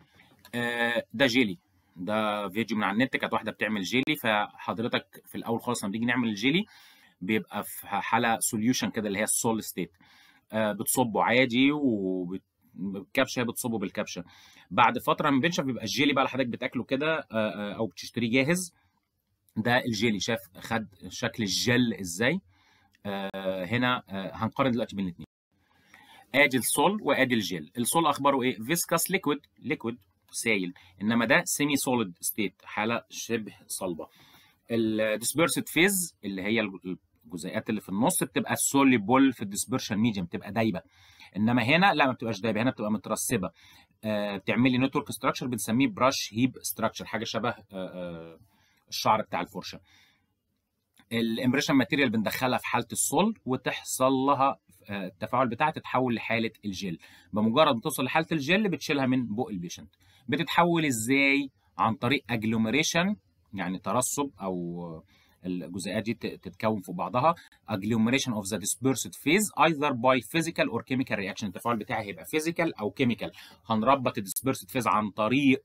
آه ده جيلي ده فيديو من على النت كانت واحده بتعمل جيلي فحضرتك في الاول خالص لما بنيجي نعمل الجيلي بيبقى في حاله سوليوشن كده اللي هي السول ستيت بتصبه عادي وبالكبشه بتصبه بالكبشه بعد فتره من بينشف بيبقى الجيلي بقى اللي حضرتك بتاكله كده آه، آه، او بتشتريه جاهز ده الجيلي شاف خد شكل الجل ازاي آه، هنا آه، هنقارن دلوقتي بين الاثنين ادي السول وادي الجل السول اخباره ايه فيسكاس ليكويد ليكويد سايل انما ده سيمي سوليد ستيت حاله شبه صلبه الديسبيرسد فيز اللي هي الجزيئات اللي في النص بتبقى سوليبل في الديسبرشن ميديوم بتبقى دايبه انما هنا لا ما بتبقاش دايبه هنا بتبقى مترسبه آه بتعمل لي نتورك ستراكشر بنسميه براش هيب ستراكشر حاجه شبه آه آه الشعر بتاع الفرشه الامبريشن ماتيريال بندخلها في حاله الصلب وتحصل لها آه، التفاعل بتاعها تتحول لحاله الجل بمجرد ما توصل لحاله الجل بتشيلها من بق البيشنت بتتحول ازاي عن طريق اجلوميريشن يعني ترسب او الجزيئات دي ت- تتكون في بعضها agglomeration of the dispersed phase either by physical or chemical reaction التفاعل بتاعي هيبقى physical او chemical هنربط الديسبيرسد فيز عن طريق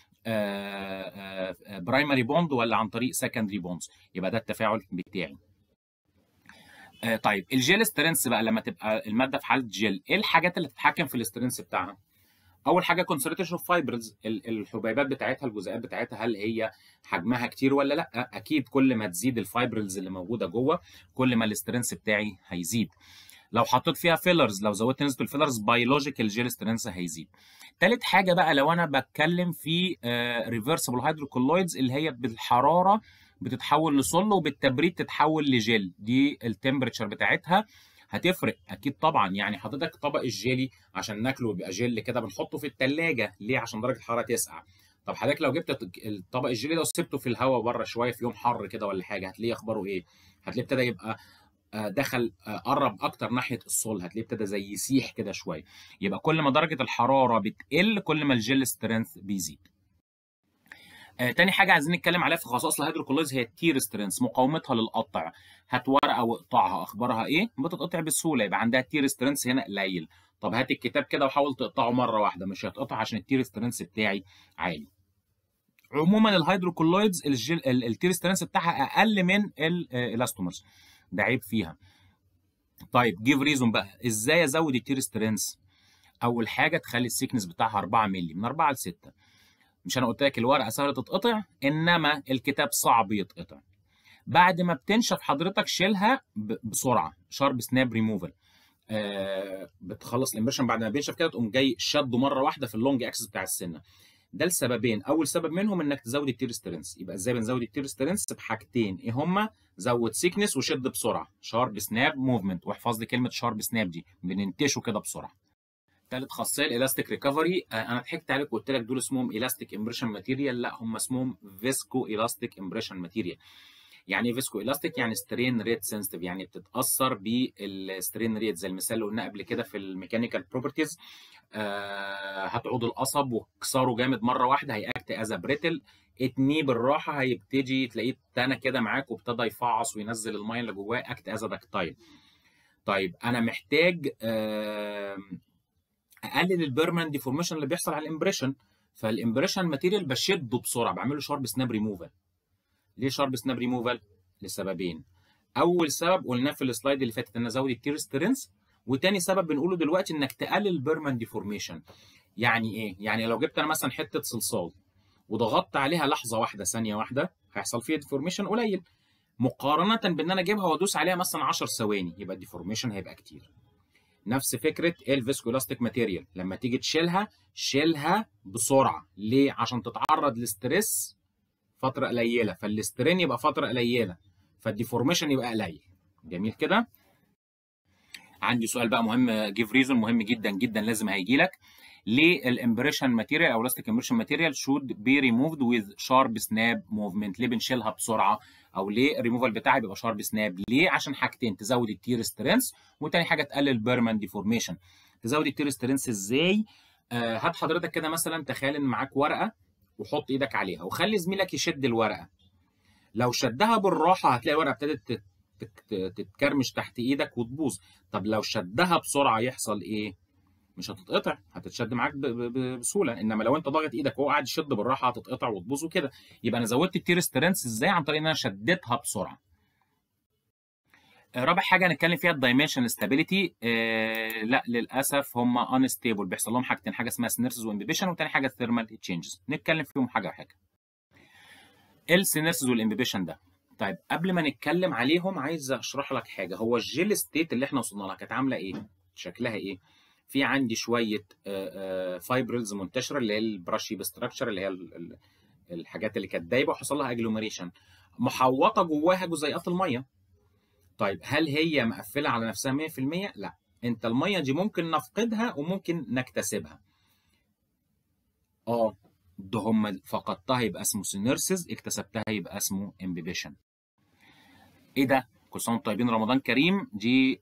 برايمري بوند ولا عن طريق سكندري بوندز يبقى ده التفاعل بتاعي آه، طيب الجيل سترينث بقى لما تبقى الماده في حاله جيل ايه الحاجات اللي تتحكم في الاسترينث بتاعها اول حاجه كونسنتريشن اوف فايبرز الحبيبات بتاعتها الجزيئات بتاعتها هل هي حجمها كتير ولا لا اكيد كل ما تزيد الفايبرز اللي موجوده جوه كل ما الاسترينث بتاعي هيزيد لو حطيت فيها فيلرز لو زودت نسبه الفيلرز بيولوجيكال جيل سترينث هيزيد تالت حاجه بقى لو انا بتكلم في ريفرسبل هيدروكولويدز اللي هي بالحراره بتتحول لصل وبالتبريد تتحول لجل دي التمبريتشر بتاعتها هتفرق اكيد طبعا يعني حضرتك طبق الجيلي عشان ناكله يبقى جل كده بنحطه في الثلاجه ليه عشان درجه الحراره تسقع طب حضرتك لو جبت الطبق الجيلي ده وسبته في الهواء بره شويه في يوم حر كده ولا حاجه هتلاقيه اخباره ايه هتلاقيه ابتدى يبقى آه، دخل آه، قرب اكتر ناحيه الصلب هتلاقيه ابتدى زي يسيح كده شويه يبقى كل ما درجه الحراره بتقل كل ما الجل سترينث بيزيد آه، تاني حاجه عايزين نتكلم عليها في خصائص الهيدروكوليز هي التير سترينث مقاومتها للقطع هات ورقه واقطعها اخبارها ايه بتتقطع بسهوله يبقى عندها تير سترينث هنا قليل طب هات الكتاب كده وحاول تقطعه مره واحده مش هيتقطع عشان التير سترينث بتاعي عالي عموما الهيدروكولويدز الجل ال- التير سترينث بتاعها اقل من الالاستومرز ده عيب فيها طيب جيف ريزون بقى ازاي ازود التير سترينث اول حاجه تخلي السيكنس بتاعها 4 مللي من 4 ل 6 مش انا قلت لك الورقه سهله تتقطع انما الكتاب صعب يتقطع بعد ما بتنشف حضرتك شيلها ب- بسرعه شارب سناب ريموفال آه بتخلص الامبريشن بعد ما بينشف كده تقوم جاي شده مره واحده في اللونج اكسس بتاع السنه ده لسببين اول سبب منهم انك تزود التير سترينث يبقى ازاي بنزود التير سترينث بحاجتين ايه هما زود سيكنس وشد بسرعه شارب سناب موفمنت واحفظ لي كلمه شارب سناب دي بننتشه كده بسرعه ثالث خاصيه الالاستيك ريكفري انا ضحكت عليك وقلت لك دول اسمهم الاستيك امبريشن ماتيريال لا هم اسمهم فيسكو الاستيك امبريشن ماتيريال يعني ايه فيسكو الاستيك يعني سترين ريت سنسيتيف يعني بتتاثر بالسترين ريت زي المثال اللي قلنا قبل كده في الميكانيكال بروبرتيز آه هتعود القصب وكسره جامد مره واحده هيأكت از بريتل اتنيه بالراحه هيبتدي تلاقيه تانى كده معاك وابتدى يفعص وينزل الميه اللي جواه اكت از داكتايل طيب انا محتاج آه اقلل البيرمان ديفورميشن اللي بيحصل على الامبريشن فالامبريشن ماتيريال بشده بسرعه بعمل له شارب سناب ريموفال ليه شارب سناب ريموفال لسببين اول سبب قلناه في السلايد اللي فاتت ان ازود التير سترينث وتاني سبب بنقوله دلوقتي انك تقلل البيرمان ديفورميشن يعني ايه يعني لو جبت انا مثلا حته صلصال وضغطت عليها لحظه واحده ثانيه واحده هيحصل فيها ديفورميشن قليل مقارنه بان انا اجيبها وادوس عليها مثلا 10 ثواني يبقى الديفورميشن هيبقى كتير نفس فكره الفيسكولاستيك ماتيريال لما تيجي تشيلها شيلها بسرعه ليه عشان تتعرض لستريس فتره قليله فالاسترين يبقى فتره قليله فالديفورميشن يبقى قليل جميل كده عندي سؤال بقى مهم جيف ريزون مهم جدا جدا لازم هيجي لك ليه الامبريشن ماتيريال او الاستيك امبريشن ماتيريال شود بي ريموفد وذ شارب سناب موفمنت ليه بنشيلها بسرعه او ليه الريموفال بتاعي بيبقى شارب سناب ليه عشان حاجتين تزود التير سترينث وتاني حاجه تقلل البيرمان ديفورميشن تزود التير سترينث ازاي آه هات حضرتك كده مثلا تخيل ان معاك ورقه وحط ايدك عليها وخلي زميلك يشد الورقه لو شدها بالراحه هتلاقي الورقه ابتدت تت- تت- تتكرمش تحت ايدك وتبوظ طب لو شدها بسرعه يحصل ايه مش هتتقطع هتتشد معاك ب- ب- بسهوله انما لو انت ضاغط ايدك وهو قاعد يشد بالراحه هتتقطع وتبوظ وكده يبقى انا زودت التير سترينث ازاي عن طريق ان انا شدتها بسرعه رابع حاجه هنتكلم فيها الدايمنشن ستابيليتي آه لا للاسف هم انستيبل بيحصل لهم حاجتين حاجه اسمها سينرسز وامبيبيشن وتاني حاجه ثيرمال تشينجز نتكلم فيهم حاجه حاجه السينرسز والامبيبيشن ده طيب قبل ما نتكلم عليهم عايز اشرح لك حاجه هو الجيل ستيت اللي احنا وصلنا لها كانت عامله ايه شكلها ايه في عندي شويه فايبرلز منتشره اللي هي البراشي ستراكشر اللي هي الحاجات اللي كانت دايبه وحصل لها اجلوميريشن محوطه جواها جزيئات الميه طيب هل هي مقفله على نفسها 100% لا انت الميه دي ممكن نفقدها وممكن نكتسبها اه ده هم فقدتها يبقى اسمه سينرسز اكتسبتها يبقى اسمه امبيبيشن ايه ده كل سنه وانتم طيبين رمضان كريم دي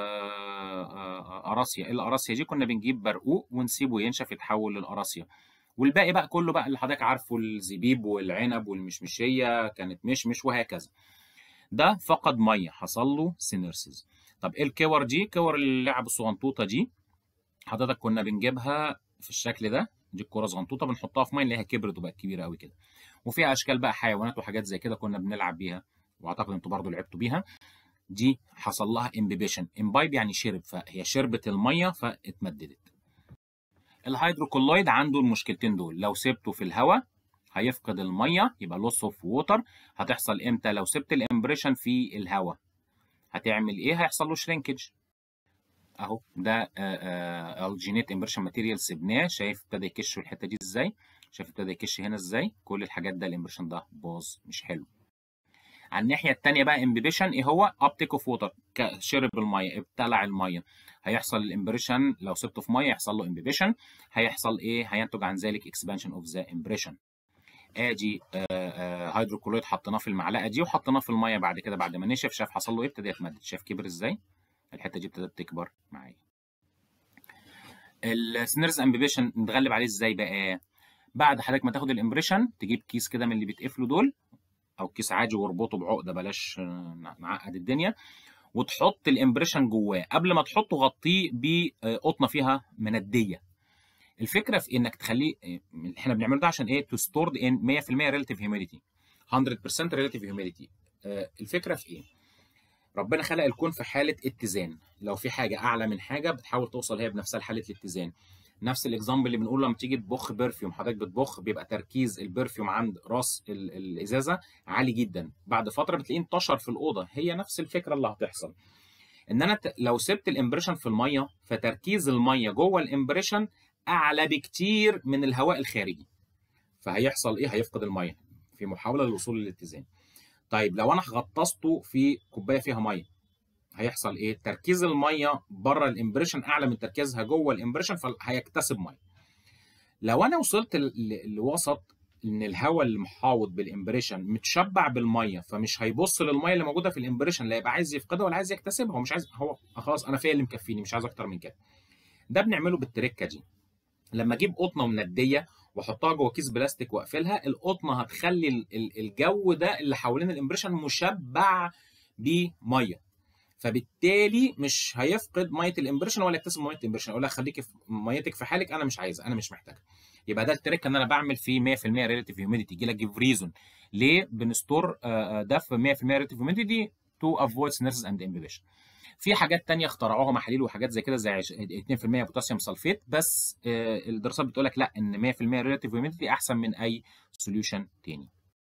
اراسيا الاراسيا دي كنا بنجيب برقوق ونسيبه ينشف يتحول للاراسيا والباقي بقى كله بقى اللي حضرتك عارفه الزبيب والعنب والمشمشيه كانت مشمش وهكذا ده فقد ميه حصل له سينرسز طب ايه الكور دي كور اللعب الصغنطوطه دي حضرتك كنا بنجيبها في الشكل ده دي الكوره صغنطوطه بنحطها في ميه اللي هي كبرت وبقت كبيره قوي كده وفيها اشكال بقى حيوانات وحاجات زي كده كنا بنلعب بيها واعتقد انتوا برضو لعبتوا بيها دي حصل لها امبيبيشن امبايب يعني شرب فهي شربت الميه فاتمددت الهيدروكولويد عنده المشكلتين دول لو سبته في الهواء هيفقد الميه يبقى لوس اوف ووتر هتحصل امتى لو سبت الامبريشن في الهواء هتعمل ايه هيحصل له شرينكج اهو ده الجينيت امبريشن ماتيريال سبناه شايف ابتدى يكش الحته دي ازاي شايف ابتدى يكش هنا ازاي كل الحاجات ده الامبريشن ده باظ مش حلو على الناحيه الثانيه بقى امبيبيشن ايه هو ابتيك اوف ووتر شرب الميه ابتلع الميه هيحصل الامبريشن لو سبته في ميه يحصل له امبيبيشن هيحصل ايه هينتج عن ذلك اكسبانشن اوف ذا امبريشن ادي هيدروكلوريد حطيناه في المعلقه دي وحطيناه في الميه بعد كده بعد ما نشف شاف حصل له ايه ابتدى يتمدد شاف كبر ازاي الحته دي ابتدت تكبر معايا السنيرز امبيبيشن نتغلب عليه ازاي بقى بعد حضرتك ما تاخد الامبريشن تجيب كيس كده من اللي بيتقفلوا دول او كيس عادي واربطه بعقده بلاش نعقد الدنيا وتحط الامبريشن جواه قبل ما تحطه غطيه بقطنه فيها منديه الفكره في انك تخليه احنا بنعمله ده عشان ايه تو ستورد ان 100% ريلاتيف هيوميديتي 100% ريلاتيف هيوميديتي الفكره في ايه ربنا خلق الكون في حاله اتزان لو في حاجه اعلى من حاجه بتحاول توصل هي بنفسها لحاله الاتزان نفس الاكزامبل اللي بنقول لما تيجي تبخ برفيوم حضرتك بتبخ بيبقى تركيز البرفيوم عند راس الازازه عالي جدا بعد فتره بتلاقيه انتشر في الاوضه هي نفس الفكره اللي هتحصل ان انا لو سبت الامبريشن في الميه فتركيز الميه جوه الامبريشن اعلى بكتير من الهواء الخارجي فهيحصل ايه هيفقد الميه في محاوله للوصول للاتزان طيب لو انا غطسته في كوبايه فيها ميه هيحصل ايه تركيز الميه بره الامبريشن اعلى من تركيزها جوه الامبريشن فهيكتسب ميه لو انا وصلت لوسط ان الهواء المحاوط بالامبريشن متشبع بالميه فمش هيبص للميه اللي موجوده في الامبريشن لا يبقى عايز يفقدها ولا عايز يكتسبها هو مش عايز هو خلاص انا فيا اللي مكفيني مش عايز اكتر من كده ده بنعمله بالتركه دي لما اجيب قطنه منديه واحطها جوه كيس بلاستيك واقفلها القطنه هتخلي الجو ده اللي حوالين الامبريشن مشبع بميه فبالتالي مش هيفقد ميه الامبريشن ولا يكتسب ميه الامبريشن اقول لها خليكي في ميتك في حالك انا مش عايزه انا مش محتاجها يبقى ده التريك ان انا بعمل فيه 100% ريلاتيف هيوميديتي يجي لك جيف ريزون ليه بنستور ده في 100% ريلاتيف هيوميديتي تو افويد سينرسز اند امبيبيشن في حاجات تانية اخترعوها محاليل وحاجات زي كده زي 2% بوتاسيوم سلفيت بس الدراسات بتقول لك لا ان 100% ريلاتيف هيوميديتي احسن من اي سوليوشن تاني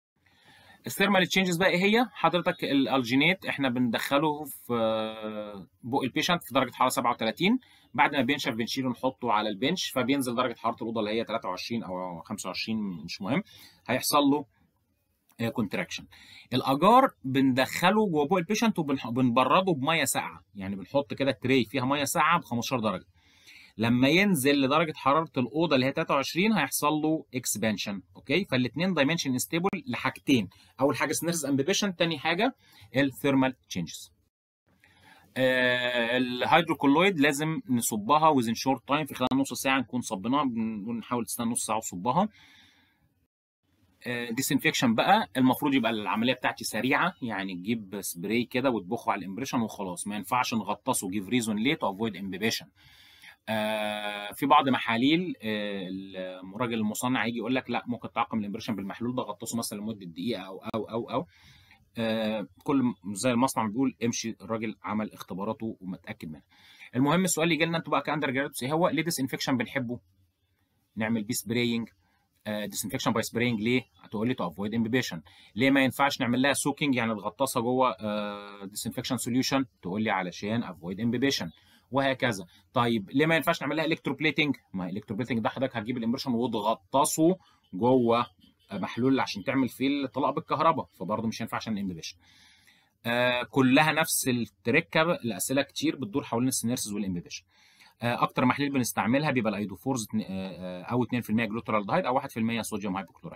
الثيرمال تشينجز بقى ايه هي حضرتك الالجينيت احنا بندخله في بق البيشنت في درجه حراره 37 بعد ما بينشف بنشيله نحطه على البنش فبينزل درجه حراره الاوضه اللي هي 23 او 25 مش مهم هيحصل له كونتراكشن الاجار بندخله جوه بق البيشنت وبنبرده بميه ساقعه يعني بنحط كده تري فيها ميه ساقعه ب 15 درجه لما ينزل لدرجه حراره الاوضه اللي هي 23 هيحصل له اكسبانشن اوكي فالاثنين دايمنشن ستيبل لحاجتين اول حاجه سنيرز امبيبيشن ثاني حاجه الثيرمال تشينجز آه الهيدروكولويد لازم نصبها وزن شورت تايم في خلال نص ساعه نكون صبناها بنحاول تستنى نص ساعه وصبها ديسانفكشن بقى المفروض يبقى العمليه بتاعتي سريعه يعني تجيب سبراي كده وتبخه على الامبريشن وخلاص ما ينفعش نغطسه جيف ريزون ليه تو افويد امبيبيشن آه في بعض محاليل آه الراجل المصنع يجي يقول لك لا ممكن تعقم الامبريشن بالمحلول ده غطسه مثلا لمده دقيقه او او او او آه كل م- زي المصنع ما بيقول امشي الراجل عمل اختباراته ومتاكد منها المهم السؤال اللي يجي لنا انتوا بقى كاندر جرادوس ايه هو ليه ديس انفكشن بنحبه نعمل بيه سبراينج ديسانفكشن باي سبراينج ليه؟ هتقول لي تو افويد امبيبيشن ليه ما ينفعش نعمل لها سوكينج يعني الغطاسه جوه ديسانفكشن سوليوشن تقول لي علشان افويد امبيبيشن وهكذا طيب ليه ما ينفعش نعمل لها الكتروبليتنج ما الكتروبليتنج ده حضرتك هتجيب الامبريشن وتغطسه جوه آه، محلول عشان تعمل فيه الطلاق بالكهرباء فبرضه مش هينفع عشان الامبيبيشن آه كلها نفس التركه الاسئله كتير بتدور حوالين السينيرسز والامبيبيشن آه، اكتر محلول بنستعملها بيبقى الايدوفورز اتنين- آه، آه، او 2% جلوترالدهيد او 1% صوديوم هايبوكلورايد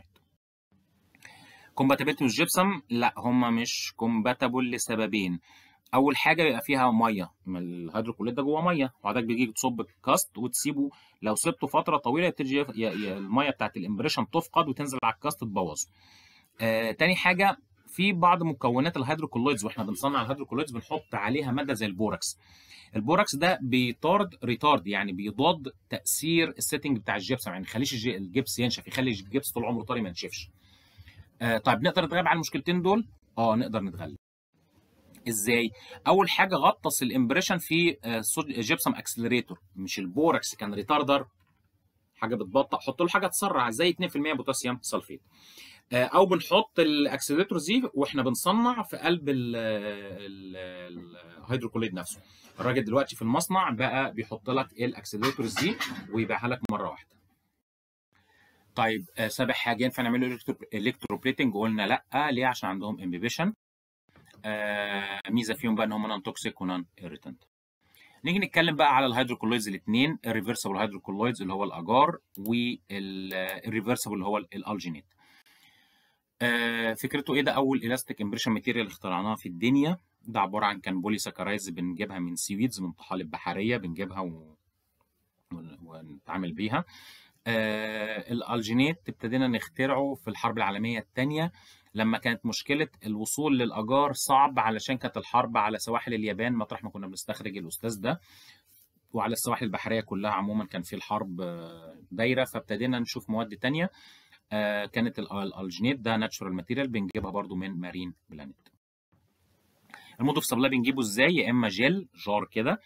كومباتيبلتي والجبسم لا هم مش كومباتبل لسببين اول حاجه بيبقى فيها ميه ما الهيدروكلوريد ده جوه ميه وحضرتك بيجي تصب الكاست وتسيبه لو سبته فتره طويله يبتدي ي- ي- الميه بتاعت الامبريشن تفقد وتنزل على الكاست تبوظه آه، تاني حاجه في بعض مكونات الهيدروكولويدز واحنا بنصنع الهيدروكولويدز بنحط عليها ماده زي البوراكس البوراكس ده بيطارد ريتارد يعني بيضاد تاثير السيتنج بتاع الجبسم يعني ما يخليش الج- الجبس ينشف يخلي الجبس طول عمره طري ما ينشفش آه طيب نقدر نتغلب على المشكلتين دول اه نقدر نتغلب ازاي اول حاجه غطس الامبريشن في آه، صود- جبسم اكسلريتور مش البوراكس كان ريتاردر حاجه بتبطئ حط له حاجه تسرع زي 2% بوتاسيوم سلفيت آه، او بنحط الاكسلريتورز دي واحنا بنصنع في قلب ال- ال- الهيدروكوليد نفسه الراجل دلوقتي في المصنع بقى بيحط لك الاكسلريتورز دي ويبيعها لك مره واحده طيب آه، سابع حاجه ينفع نعمل له الكتروبليتنج قلنا لا ليه عشان عندهم امبيبيشن آه ميزه فيهم بقى ان هم نون توكسيك ونون ايريتنت نيجي نتكلم بقى على الهيدروكولويدز الاثنين الريفرسبل هيدروكولويدز اللي هو الاجار والريفرسبل اللي هو الالجينيت آه فكرته ايه ده اول الاستيك امبريشن ماتيريال اخترعناها في الدنيا ده عباره عن كان بولي ساكرايز بنجيبها من سيويدز من طحالب بحريه بنجيبها و... ون- ونتعامل بيها آه الالجينيت ابتدينا نخترعه في الحرب العالميه الثانيه لما كانت مشكله الوصول للاجار صعب علشان كانت الحرب على سواحل اليابان مطرح ما كنا بنستخرج الاستاذ ده وعلى السواحل البحريه كلها عموما كان في الحرب آه، دايره فابتدينا نشوف مواد تانية آه، كانت ال- الالجينيت ده ناتشورال ماتيريال بنجيبها برضو من مارين بلانيت المود اوف سبلاي بنجيبه ازاي يا اما جل جار كده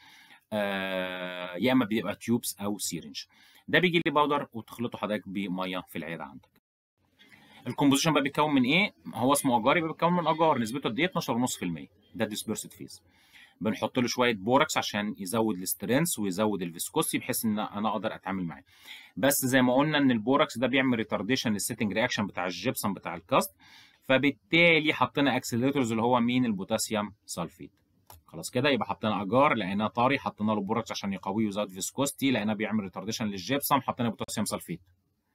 آه، يا اما بيبقى تيوبس او سيرنج ده بيجي لي باودر وتخلطه حضرتك بميه في العياده عندك الكومبوزيشن بقى بيتكون من ايه هو اسمه اجار يبقى بيتكون من اجار نسبته قد ايه 12.5% ده ديسبيرسد فيز بنحط له شويه بوركس عشان يزود السترينث ويزود الفيسكوسي بحيث ان انا اقدر اتعامل معاه بس زي ما قلنا ان البوركس ده بيعمل ريتارديشن للسيتنج رياكشن بتاع الجبسون بتاع الكاست فبالتالي حطينا اكسلريتورز اللي هو مين البوتاسيوم سلفيت خلاص كده يبقى حطينا اجار لقيناه طري حطينا له بوركس عشان يقويه ويزود فيسكوستي لقيناه بيعمل ريتارديشن للجبسون حطينا بوتاسيوم سلفيت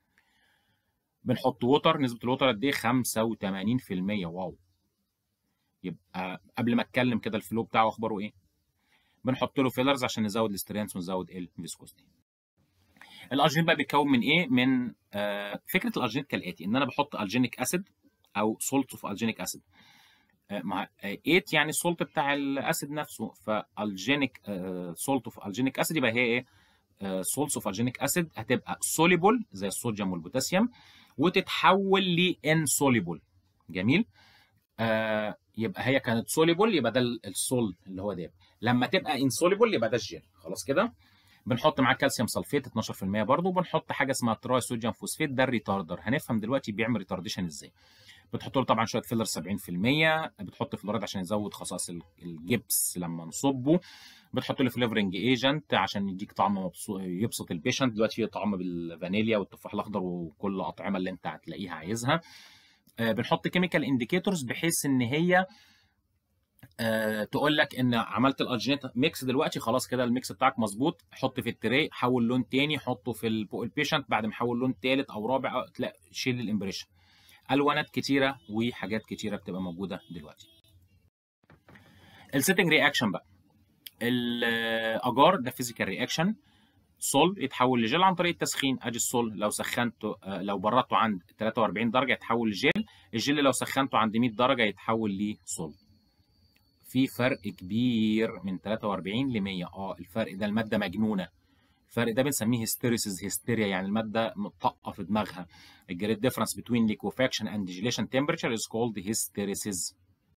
بنحط ووتر نسبه الووتر قد ايه 85% واو يبقى قبل ما اتكلم كده الفلو بتاعه اخباره ايه بنحط له فيلرز عشان نزود الاسترينس ونزود الفيسكوستي الارجين بقى بيتكون من ايه من آه فكره الارجين كالاتي ان انا بحط الجينيك اسيد او سولت اوف الجينيك اسيد آه مع ايت يعني السولت بتاع الاسيد نفسه فالجينيك سولت اوف الجينيك اسيد يبقى هي ايه سولتس اوف الجينيك اسيد هتبقى سوليبل زي الصوديوم والبوتاسيوم وتتحول لانسوليبل جميل آه يبقى هي كانت سوليبل يبقى ده السول اللي هو ده لما تبقى انسوليبل يبقى ده الجيل خلاص كده بنحط معاه كالسيوم سلفيت 12% برضه وبنحط حاجه اسمها تراي صوديوم فوسفيت ده الريتاردر هنفهم دلوقتي بيعمل ريتارديشن ازاي بتحط له طبعا شويه فيلر 70% بتحط فلوريد عشان يزود خصائص الجبس لما نصبه بتحط له فليفرنج ايجنت عشان يديك طعم مبسوط يبسط البيشنت دلوقتي في طعم بالفانيليا والتفاح الاخضر وكل الاطعمه اللي انت هتلاقيها عايزها آه بنحط كيميكال انديكيتورز بحيث ان هي آه تقول لك ان عملت الالجينيت ميكس دلوقتي خلاص كده الميكس بتاعك مظبوط حط في التري حول لون تاني حطه في البيشنت بعد ما حول لون تالت او رابع لا شيل الامبريشن الوانات كتيره وحاجات كتيره بتبقى موجوده دلوقتي السيتنج رياكشن بقى الاجار ده فيزيكال رياكشن صول يتحول لجل عن طريق التسخين ادي الصول لو سخنته لو بردته عند 43 درجه يتحول لجل الجل لو سخنته عند 100 درجه يتحول لصول في فرق كبير من 43 ل 100 اه الفرق ده الماده مجنونه الفرق ده بنسميه هيستيريسيس هيستيريا يعني الماده مطقه في دماغها الجريد ديفرنس بين liquefaction and gelation temperature is called hysteresis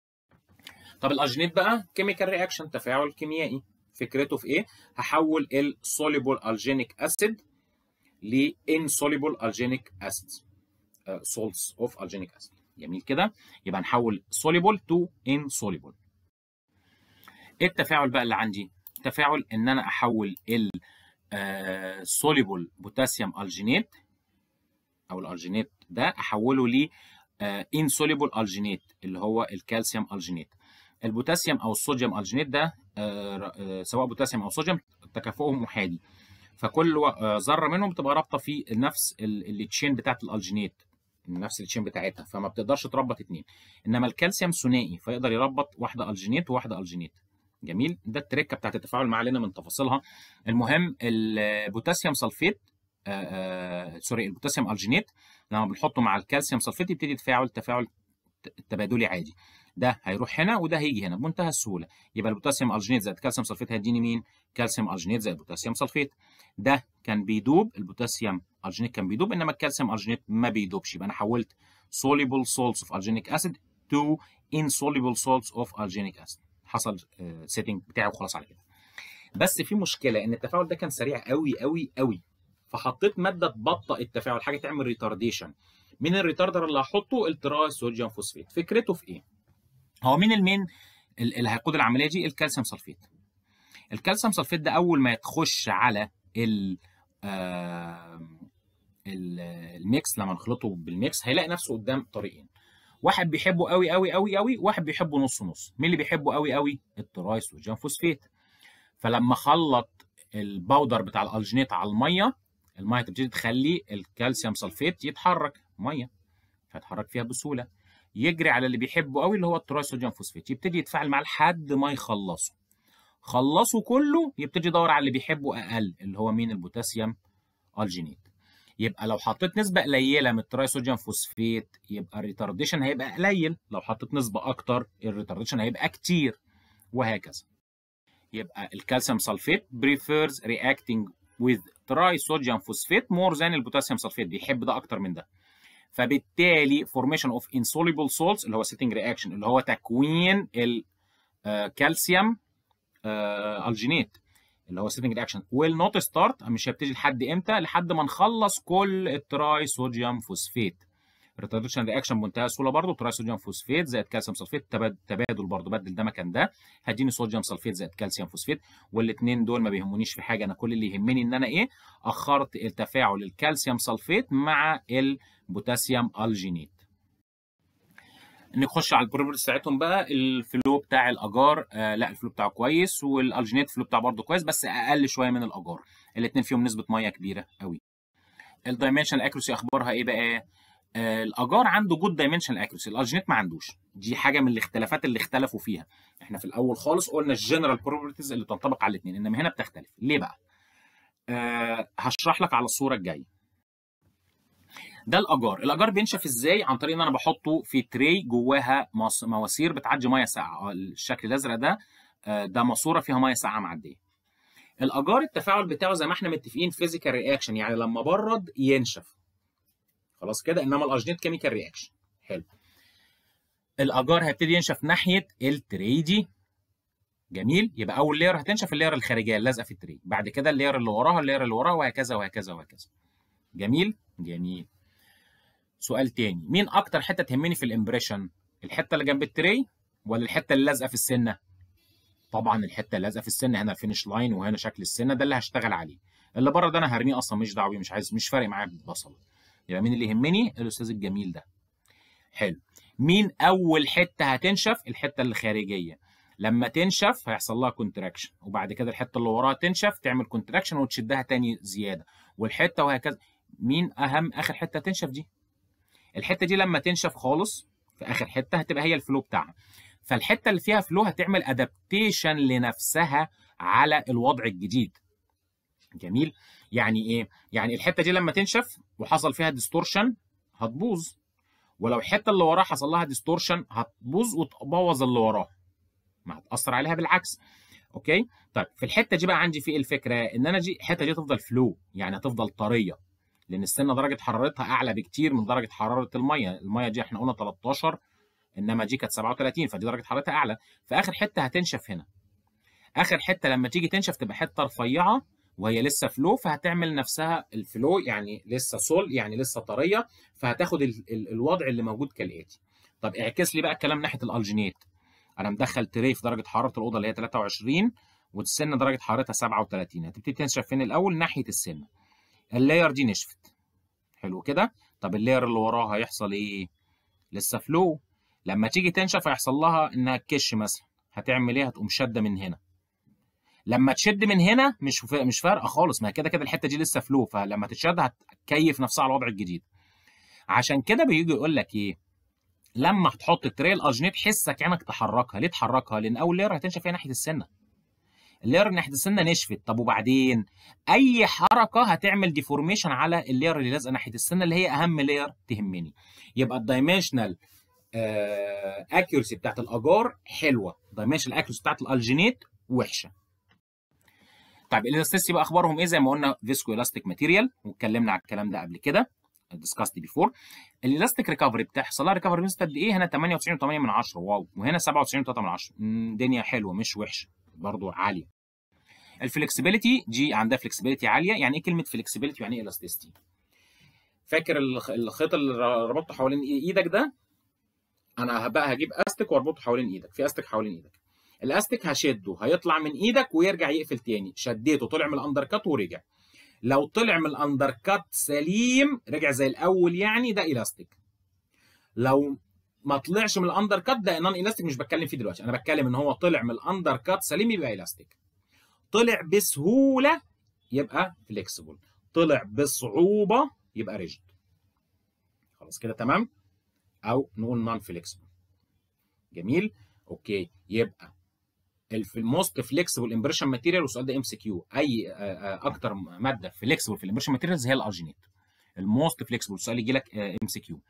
طب الالجينيت بقى كيميكال رياكشن تفاعل كيميائي فكرته في ايه هحول السوليبل الجينيك اسيد ل insoluble الجينيك اسيد salts اوف الجينيك اسيد جميل كده يبقى نحول soluble to insoluble ايه التفاعل بقى اللي عندي تفاعل ان انا احول ال soluble بوتاسيوم الجينيت او الالجينيت ده احوله ل insoluble الجينيت اللي هو الكالسيوم الجينيت البوتاسيوم او الصوديوم الجينيت ده سواء بوتاسيوم او صوديوم تكافؤهم محادي فكل ذره منهم بتبقى رابطه في نفس التشين بتاعت الالجينيت نفس التشين بتاعتها فما بتقدرش تربط اتنين انما الكالسيوم ثنائي فيقدر يربط واحده الجينيت وواحده الجينيت جميل ده التركه بتاعت التفاعل ما علينا من تفاصيلها المهم البوتاسيوم سلفيت آآ آآ سوري البوتاسيوم الجينيت لما بنحطه مع الكالسيوم سلفيت يبتدي يتفاعل تفاعل تبادلي عادي ده هيروح هنا وده هيجي هنا بمنتهى السهوله يبقى البوتاسيوم الجينيت زائد كالسيوم سلفيت هيديني مين كالسيوم الجينيت زائد بوتاسيوم سلفيت ده كان بيدوب البوتاسيوم الجينيت كان بيدوب انما الكالسيوم الجينيت ما بيدوبش يبقى انا حولت soluble salts of alginic acid to insoluble salts of alginic acid حصل سيتنج بتاعه وخلاص على كده بس في مشكله ان التفاعل ده كان سريع قوي قوي قوي فحطيت ماده تبطئ التفاعل حاجه تعمل ريتارديشن مين الريتاردر اللي هحطه التراي صوديوم فوسفيت فكرته في ايه هو مين المين اللي هيقود العمليه دي الكالسيوم سلفيت الكالسيوم سلفيت ده اول ما يخش على ال الميكس لما نخلطه بالميكس هيلاقي نفسه قدام طريقين واحد بيحبه قوي قوي قوي قوي واحد بيحبه نص نص مين اللي بيحبه قوي قوي التراي صوديوم فوسفيت فلما خلط الباودر بتاع الالجينيت على الميه الميه تبتدي تخلي الكالسيوم سلفيت يتحرك ميه فيتحرك فيها بسهوله يجري على اللي بيحبه قوي اللي هو التراي صوديوم فوسفيت يبتدي يتفاعل معاه لحد ما يخلصه خلصه كله يبتدي يدور على اللي بيحبه اقل اللي هو مين البوتاسيوم الجينيت يبقى لو حطيت نسبه قليله من التراي صوديوم فوسفيت يبقى الريتارديشن هيبقى قليل لو حطيت نسبه اكتر الريتارديشن هيبقى كتير وهكذا يبقى الكالسيوم سلفيت prefers reacting with trisodium phosphate more than البوتاسيوم سلفيت بيحب ده اكتر من ده فبالتالي formation of insoluble salts اللي هو setting reaction اللي هو تكوين الكالسيوم الجينيت اللي هو setting reaction will not start مش هيبتدي لحد امتى لحد ما نخلص كل التراي صوديوم فوسفيت ريتارديشن رياكشن بمنتهى السهوله برضه تراي صوديوم فوسفيت زائد كالسيوم سلفيت تبادل برضه بدل ده مكان ده هديني صوديوم سلفيت زائد كالسيوم فوسفيت والاثنين دول ما بيهمونيش في حاجه انا كل اللي يهمني ان انا ايه اخرت التفاعل الكالسيوم سلفيت مع البوتاسيوم الجينيت نخش على البروبرتيز بتاعتهم بقى الفلو بتاع الاجار آه لا الفلو بتاعه كويس والالجينيت الفلو بتاعه برضه كويس بس اقل شويه من الاجار الاثنين فيهم نسبه ميه كبيره قوي الدايمنشن اكيرسي اخبارها ايه بقى آه الاجار عنده جود دايمنشن اكيرسي الالجينيت ما عندوش دي حاجه من الاختلافات اللي اختلفوا فيها احنا في الاول خالص قلنا الجنرال بروبرتيز اللي تنطبق على الاثنين انما هنا بتختلف ليه بقى آه هشرح لك على الصوره الجايه ده الاجار الاجار بينشف ازاي عن طريق ان انا بحطه في تري جواها مواسير بتعدي ميه ساقعه الشكل الازرق ده ده ماسوره فيها ميه ساقعه معديه الاجار التفاعل بتاعه زي ما احنا متفقين فيزيكال رياكشن يعني لما برد ينشف خلاص كده انما الاجنيت كيميكال رياكشن حلو الاجار هيبتدي ينشف ناحيه التري دي جميل يبقى اول لير هتنشف اللير الخارجيه اللازقه في التري بعد كده اللير اللي وراها اللير اللي وراها وهكذا وهكذا وهكذا جميل جميل سؤال تاني مين اكتر حته تهمني في الامبريشن الحته اللي جنب التري ولا الحته اللي لازقه في السنه طبعا الحته اللي لازقه في السنه هنا الفينش لاين وهنا شكل السنه ده اللي هشتغل عليه اللي بره ده انا هرميه اصلا مش دعوه مش عايز مش فارق معايا بالبصل يبقى مين اللي يهمني الاستاذ الجميل ده حلو مين اول حته هتنشف الحته اللي خارجيه لما تنشف هيحصل لها كونتراكشن وبعد كده الحته اللي وراها تنشف تعمل كونتراكشن وتشدها تاني زياده والحته وهكذا مين اهم اخر حته تنشف دي الحته دي لما تنشف خالص في اخر حته هتبقى هي الفلو بتاعها فالحته اللي فيها فلو هتعمل ادابتيشن لنفسها على الوضع الجديد جميل يعني ايه يعني الحته دي لما تنشف وحصل فيها ديستورشن هتبوظ ولو الحته اللي وراها حصل لها ديستورشن هتبوظ وتبوظ اللي وراها ما هتاثر عليها بالعكس اوكي طيب في الحته دي بقى عندي في الفكره ان انا دي الحته دي تفضل فلو يعني هتفضل طريه لان السنه درجه حرارتها اعلى بكتير من درجه حراره الميه الميه دي احنا قلنا 13 انما دي كانت 37 فدي درجه حرارتها اعلى فاخر حته هتنشف هنا اخر حته لما تيجي تنشف تبقى حته رفيعه وهي لسه فلو فهتعمل نفسها الفلو يعني لسه سول يعني لسه طريه فهتاخد ال ال الوضع اللي موجود كالاتي طب اعكس لي بقى الكلام ناحيه الالجينيت انا مدخل تري في درجه حراره الاوضه اللي هي 23 والسنه درجه حرارتها 37 هتبتدي تنشف فين الاول ناحيه السنه اللاير دي نشفت حلو كده طب اللاير اللي وراها هيحصل ايه لسه فلو لما تيجي تنشف هيحصل لها انها تكش مثلا هتعمل ايه هتقوم شاده من هنا لما تشد من هنا مش مش فارقه خالص ما هي كده كده الحته دي لسه فلو فلما تتشد هتكيف نفسها على الوضع الجديد عشان كده بيجي يقول لك ايه لما تحط التري الالجينيت حسك عينك تحركها ليه تحركها لان اول لير هتنشف فيها ناحيه السنه اللير ناحيه السنه نشفت طب وبعدين اي حركه هتعمل ديفورميشن على اللير اللي لازقه ناحيه السنه اللي هي اهم لير تهمني يبقى الدايمنشنال اكيورسي بتاعت الاجار حلوه الدايمنشنال اكيورسي بتاعت الالجينيت وحشه طيب الالاستيسيتي بقى اخبارهم ايه زي ما قلنا فيسكو الاستيك ماتيريال واتكلمنا على الكلام ده قبل كده ديسكاست بيفور الالاستيك ريكفري بتحصل لها ريكفري بنسبه قد ايه هنا 98.8 من 10 واو وهنا 97.3 من 10 الدنيا حلوه مش وحشه برضو عاليه الفلكسبيليتي دي عندها فلكسبيليتي عاليه يعني ايه كلمه فلكسبيليتي يعني ايه الاستيستي فاكر الخيط اللي ربطته حوالين ايدك ده انا بقى هجيب استك واربطه حوالين ايدك في استك حوالين ايدك الاستك هشده هيطلع من ايدك ويرجع يقفل تاني شديته طلع من الاندركات ورجع لو طلع من الاندركات سليم رجع زي الاول يعني ده الاستيك لو ما طلعش من الاندر كات ده نون الاستيك مش بتكلم فيه دلوقتي انا بتكلم ان هو طلع من الاندر كات سليم يبقى الاستيك طلع بسهوله يبقى فليكسبل طلع بصعوبه يبقى ريجيد خلاص كده تمام او نقول نون فليكسبل جميل اوكي يبقى الموست فليكسبل امبريشن ماتيريال والسؤال ده ام سي كيو اي اكتر ماده فليكسبل في الامبريشن ماتيريالز هي الالجينيت الموست فليكسبل السؤال يجي لك ام سي كيو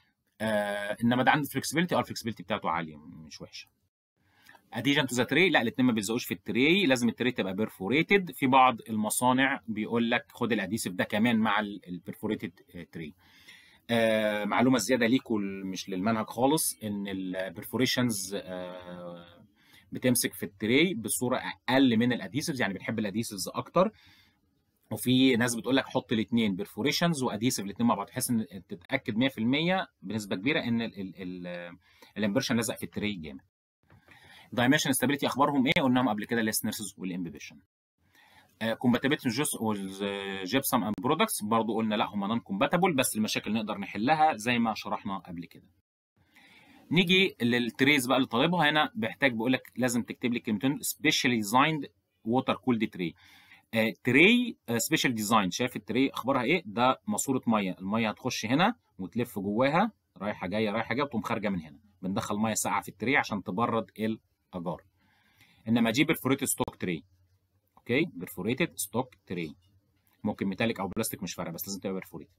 آه انما ده عنده فلكسبيليتي اه الفلكسبيليتي بتاعته عاليه مش وحشه اديجن تو ذا تري لا الاثنين ما بيلزقوش في التري لازم التري تبقى بيرفوريتد في بعض المصانع بيقول لك خد الاديسيف ده كمان مع البرفوريتد تري آه معلومه زياده ليكم مش للمنهج خالص ان البرفوريشنز آه بتمسك في التري بصوره اقل من الاديسيفز يعني بنحب الاديسيفز اكتر وفي ناس بتقول لك حط الاثنين بيرفوريشنز واديسيف الاثنين مع بعض تحس ان تتاكد 100% بنسبه كبيره ان الامبرشن لزق في التري جامد. دايمنشن ستابيليتي اخبارهم ايه؟ قلناهم قبل كده السنرسز والامبيبيشن. كومباتيبلتي جيبسم اند برودكتس برضه قلنا لا هم نون كومباتبل بس المشاكل نقدر نحلها زي ما شرحنا قبل كده. نيجي للتريز بقى اللي طالبها هنا بيحتاج بيقول لك لازم تكتب لي كلمتين سبيشالي ديزايند ووتر كولد تري. تري سبيشال ديزاين شايف التري اخبارها ايه ده ماسوره ميه الميه هتخش هنا وتلف جواها رايحه جايه رايحه جايه وتقوم خارجه من هنا بندخل ميه ساقعه في التري عشان تبرد الاجار انما دي برفوريتد ستوك تري اوكي برفوريتد ستوك تري ممكن ميتاليك او بلاستيك مش فارقه بس لازم تبقى برفوريتد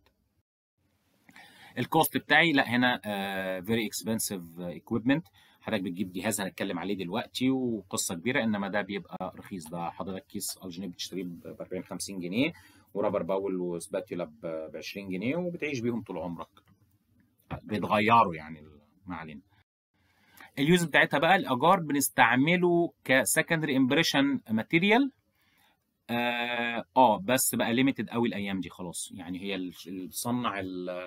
الكوست بتاعي لا هنا فيري اكسبنسيف ايكويبمنت حضرتك بتجيب جهاز هنتكلم عليه دلوقتي وقصه كبيره انما ده بيبقى رخيص ده حضرتك كيس الجينيت بتشتريه ب 40 50 جنيه ورابر باول وسباتيولا ب 20 جنيه وبتعيش بيهم طول عمرك بيتغيروا يعني ما علينا اليوز بتاعتها بقى الاجار بنستعمله كسكندري امبريشن ماتيريال اه, آه بس بقى ليميتد قوي الايام دي خلاص يعني هي اللي بتصنع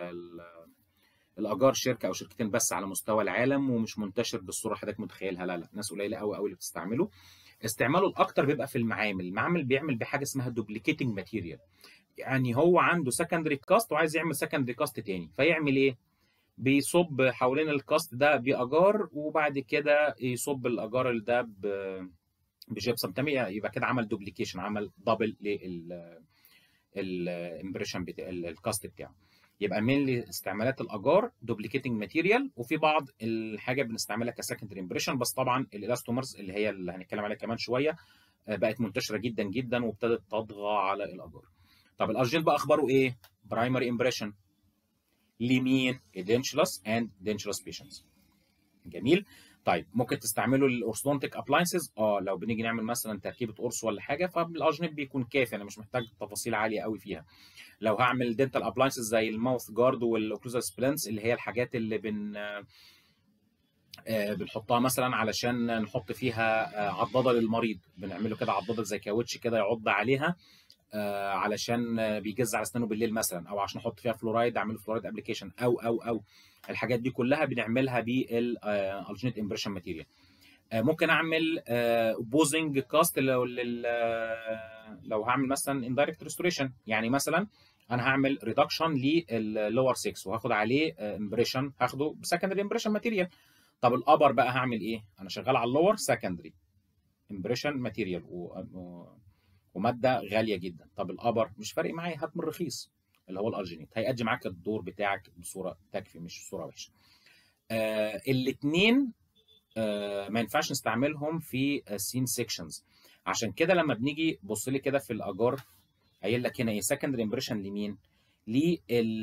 الاجار شركه او شركتين بس على مستوى العالم ومش منتشر بالصوره حضرتك متخيلها لا لا ناس قليله قوي قوي اللي بتستعمله استعماله الاكتر بيبقى في المعامل المعامل بيعمل بحاجه اسمها دوبليكيتنج ماتيريال يعني هو عنده سكندري كاست وعايز يعمل سكندري كاست تاني فيعمل ايه بيصب حوالين الكاست ده باجار وبعد كده يصب الاجار ده بجبسم تاني يبقى كده عمل دوبليكيشن عمل دبل لل الامبريشن بتاع الكاست بتاعه يبقى مينلي استعمالات الاجار دوبليكيتنج ماتيريال وفي بعض الحاجه بنستعملها كسكندري امبريشن بس طبعا الالاستومرز اللي هي اللي هنتكلم عليها كمان شويه بقت منتشره جدا جدا وابتدت تطغى على الاجار طب الارجنت بقى اخباره ايه برايمري امبريشن لمين edentulous and dentulous patients جميل طيب ممكن تستعملوا الاورثودونتيك ابلاينسز اه لو بنيجي نعمل مثلا تركيبه قرص ولا حاجه فالاجنب بيكون كافي انا مش محتاج تفاصيل عاليه قوي فيها لو هعمل دنتال ابلاينسز زي الماوث جارد والاوكلوزال سبلنس اللي هي الحاجات اللي بن آه، بنحطها مثلا علشان نحط فيها آه، عضاده للمريض بنعمله كده عضاده زي كاوتش كده يعض عليها آه، علشان آه، بيجز على اسنانه بالليل مثلا او عشان احط فيها فلورايد اعمل فلورايد ابلكيشن او او او الحاجات دي كلها بنعملها بالالجينيت امبريشن ماتيريال ممكن اعمل بوزنج كاست لو لل- آه، لو هعمل مثلا اندايركت ريستوريشن يعني مثلا انا هعمل ريدكشن لللور 6 وهاخد عليه امبريشن هاخده بسكندري امبريشن ماتيريال طب الابر بقى هعمل ايه انا شغال على اللور سكندري امبريشن ماتيريال وماده غاليه جدا طب الابر مش فارق معايا هات من الرخيص اللي هو الارجينيت هيأدي معاك الدور بتاعك بصوره تكفي مش صوره وحشه آه الاثنين آه ما ينفعش نستعملهم في سين سيكشنز عشان كده لما بنيجي بص لي كده في الاجار قايل لك هنا ايه سكندري امبريشن لمين لل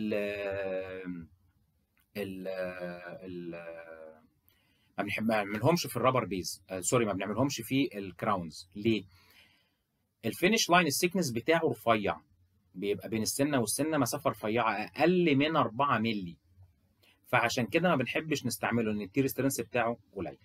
ال ال ما بنحب- ما بنعملهمش في الرابر بيز آه سوري ما بنعملهمش في الكراونز ليه الفينش لاين السيكنس بتاعه رفيع بيبقى بين السنه والسنه مسافه رفيعه اقل من 4 مللي فعشان كده ما بنحبش نستعمله ان التير سترينث بتاعه قليل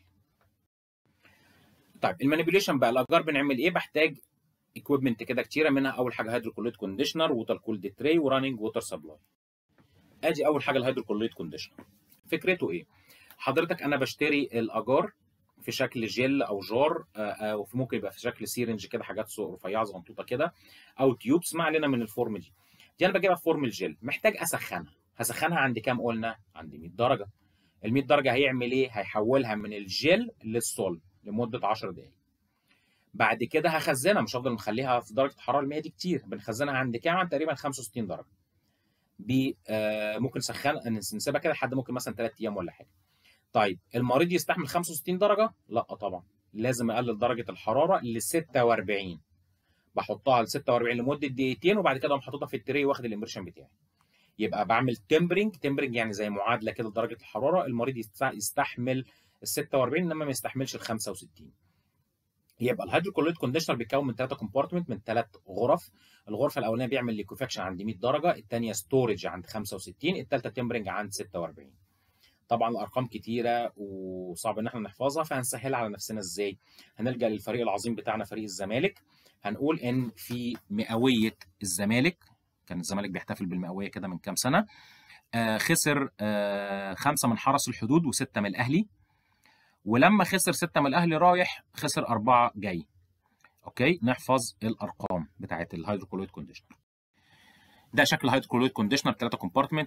طيب المانيبيوليشن بقى الاجار بنعمل ايه بحتاج اكويبمنت كده كتيره منها اول حاجه هيدروكوليت كونديشنر ووتر كولد تري وراننج ووتر سبلاي ادي اول حاجه الهيدروكوليت كونديشنر فكرته ايه حضرتك انا بشتري الاجار في شكل جل او جار آه، او في ممكن يبقى في شكل سيرنج كده حاجات صغ- رفيعه صغنطوطه كده او تيوبس ما علينا من الفورم دي دي انا بجيبها في فورم الجل محتاج اسخنها هسخنها عند كام قلنا عند 100 درجه ال 100 درجه هيعمل ايه هيحولها من الجل للصلب لمده 10 دقائق بعد كده هخزنها مش هفضل مخليها في درجه الحراره المية دي كتير بنخزنها عند كام عند تقريبا 65 درجه ب آه، ممكن نسخن نسيبها كده لحد ممكن مثلا 3 ايام ولا حاجه طيب المريض يستحمل 65 درجه لا طبعا لازم اقلل درجه الحراره ل 46 بحطها ل 46 لمده دقيقتين وبعد كده اقوم حاططها في التري واخد الامبريشن بتاعي يبقى بعمل تمبرنج تمبرنج يعني زي معادله كده لدرجه الحراره المريض يست- يستحمل ال 46 انما ما يستحملش ال 65 يبقى الهيدروكوليت كونديشنر بيتكون من ثلاثه كومبارتمنت من ثلاث غرف الغرفه الاولانيه بيعمل ليكوفاكشن عند 100 درجه الثانيه ستورج عند 65 الثالثه تمبرنج عند 46 طبعا الارقام كتيره وصعب ان احنا نحفظها فهنسهلها على نفسنا ازاي هنلجا للفريق العظيم بتاعنا فريق الزمالك هنقول ان في مئويه الزمالك كان الزمالك بيحتفل بالمئويه كده من كام سنه آه خسر آه خمسه من حرس الحدود وسته من الاهلي ولما خسر سته من الاهلي رايح خسر اربعه جاي اوكي نحفظ الارقام بتاعت الهيدروكولويد كونديشنر ده شكل الهيدروكولويد كونديشنر ثلاثه كومبارتمنت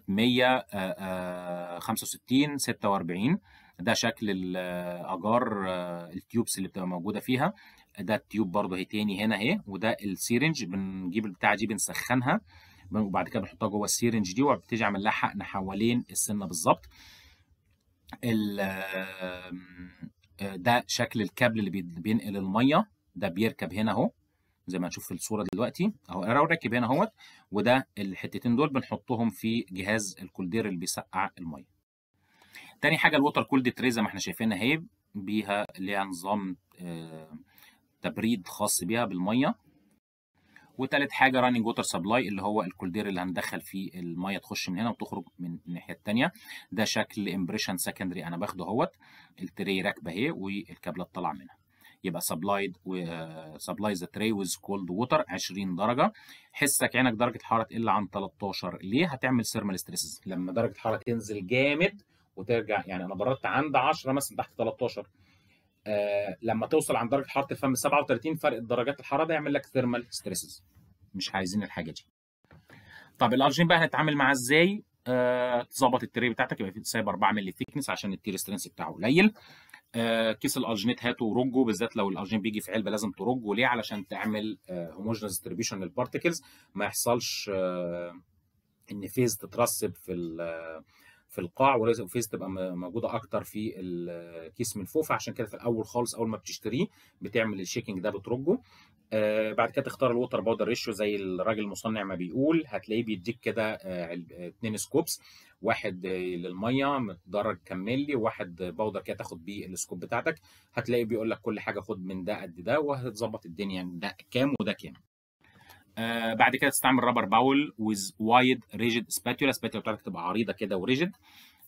165 46 ده شكل الاجار آه، التيوبس اللي بتبقى موجوده فيها ده التيوب برضه اهي تاني هنا اهي وده السيرنج بنجيب البتاعه دي بنسخنها وبعد كده بنحطها جوه السيرنج دي وبتيجي اعمل لها حقن حوالين السنه بالظبط ال- آم، آه، ده شكل الكابل اللي بي- بينقل الميه ده بيركب هنا اهو زي ما هنشوف في الصوره دلوقتي اهو راكب هنا اهوت وده الحتتين دول بنحطهم في جهاز الكولدير اللي بيسقع الميه تاني حاجه الووتر كولد تري زي ما احنا شايفينها اهي بيها ليها نظام آه، تبريد خاص بيها بالميه وتالت حاجه راننج ووتر سبلاي اللي هو الكولدير اللي هندخل فيه الميه تخش من هنا وتخرج من الناحيه الثانيه ده شكل امبريشن سكندري انا باخده اهوت التري راكبه اهي والكابلات طالعه منها يبقى سبلايد سبلاي ذا تري ويز كولد ووتر 20 درجه حسك عينك درجه الحراره تقل عن 13 ليه هتعمل سيرمال ستريسز لما درجه الحراره تنزل جامد وترجع يعني انا بردت عند 10 مثلا تحت 13 آه لما توصل عند درجه حراره الفم 37 فرق درجات الحراره ده يعمل لك ثيرمال ستريسز مش عايزين الحاجه دي طب الارجين بقى هنتعامل معاه ازاي آه، تظبط التري بتاعتك يبقى في سايب 4 مللي ثيكنس عشان التير سترينث بتاعه قليل آه، كيس الارجينيت هاته ورجه بالذات لو الارجين بيجي في علبه لازم ترجه ليه علشان تعمل هوموجينس ديستريبيوشن للبارتكلز ما يحصلش آه، ان فيز تترسب في ال- في القاع ولازم فيز تبقى م- موجوده اكتر في الكيس من فوق فعشان كده في الاول خالص اول ما بتشتريه بتعمل الشيكنج ده بترجه آه بعد كده تختار الووتر باودر ريشيو زي الراجل المصنع ما بيقول هتلاقيه بيديك كده آه علب- آه، اتنين سكوبس واحد آه، للميه متدرج كام ملي وواحد باودر كده تاخد بيه السكوب بتاعتك هتلاقيه بيقول لك كل حاجه خد من ده قد ده وهتظبط الدنيا يعني ده كام وده كام آه بعد كده تستعمل رابر باول ويز وايد ريجيد سباتولا السباتولا بتاعتك تبقى عريضه كده وريجيد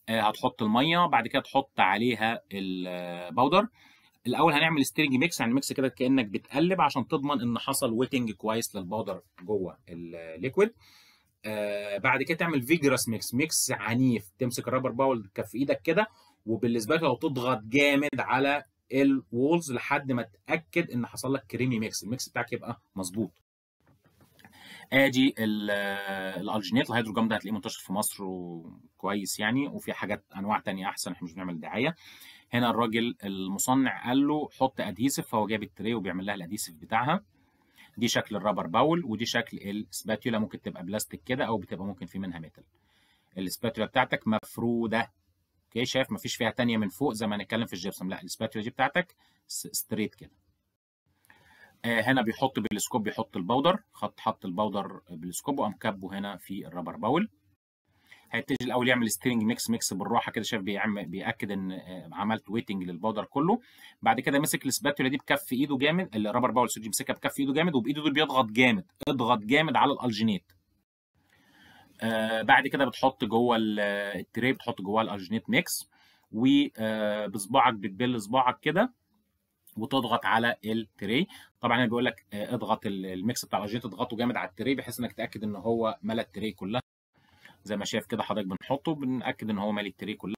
آه، هتحط الميه بعد كده تحط عليها الباودر الاول هنعمل ستيرنج ميكس يعني ميكس كده كانك بتقلب عشان تضمن ان حصل ويتنج كويس للباودر جوه الليكويد آه بعد كده تعمل فيجرس ميكس ميكس عنيف تمسك الرابر باول كف ايدك كده وبالنسبه لك تضغط جامد على الوولز لحد ما تاكد ان حصل لك كريمي ميكس الميكس بتاعك يبقى مظبوط ادي الالجينيت الهيدروجام ده هتلاقيه منتشر في مصر وكويس يعني وفي حاجات انواع تانية احسن احنا مش بنعمل دعايه هنا الراجل المصنع قال له حط ادهيسيف فهو جاب التري وبيعمل لها الادهيسيف بتاعها دي شكل الرابر باول ودي شكل السباتيولا ممكن تبقى بلاستيك كده او بتبقى ممكن في منها ميتال السباتيولا بتاعتك مفروده اوكي شايف مفيش فيها تانية من فوق زي ما هنتكلم في الجبسم لا السباتيولا دي بتاعتك ستريت كده آه هنا بيحط بالسكوب بيحط الباودر خط حط الباودر بالسكوب وقام كبه هنا في الرابر باول هيبتدي الاول يعمل ستيرنج ميكس ميكس بالراحه كده شايف بيعمل بياكد ان عملت ويتنج للباودر كله بعد كده مسك السباتولا دي بكف ايده جامد الرابر باول سوري مسكها بكف ايده جامد وبايده دول بيضغط جامد اضغط جامد على الالجينيت آه بعد كده بتحط جوه التري بتحط جوه الالجينيت ميكس وبصباعك بتبل صباعك كده وتضغط على التري طبعا انا بيقول لك اضغط الميكس بتاع الالجينيت اضغطه جامد على التري بحيث انك تاكد ان هو ملى التري كلها زي ما شايف كده حضرتك بنحطه بنأكد ان هو مالي التري كلها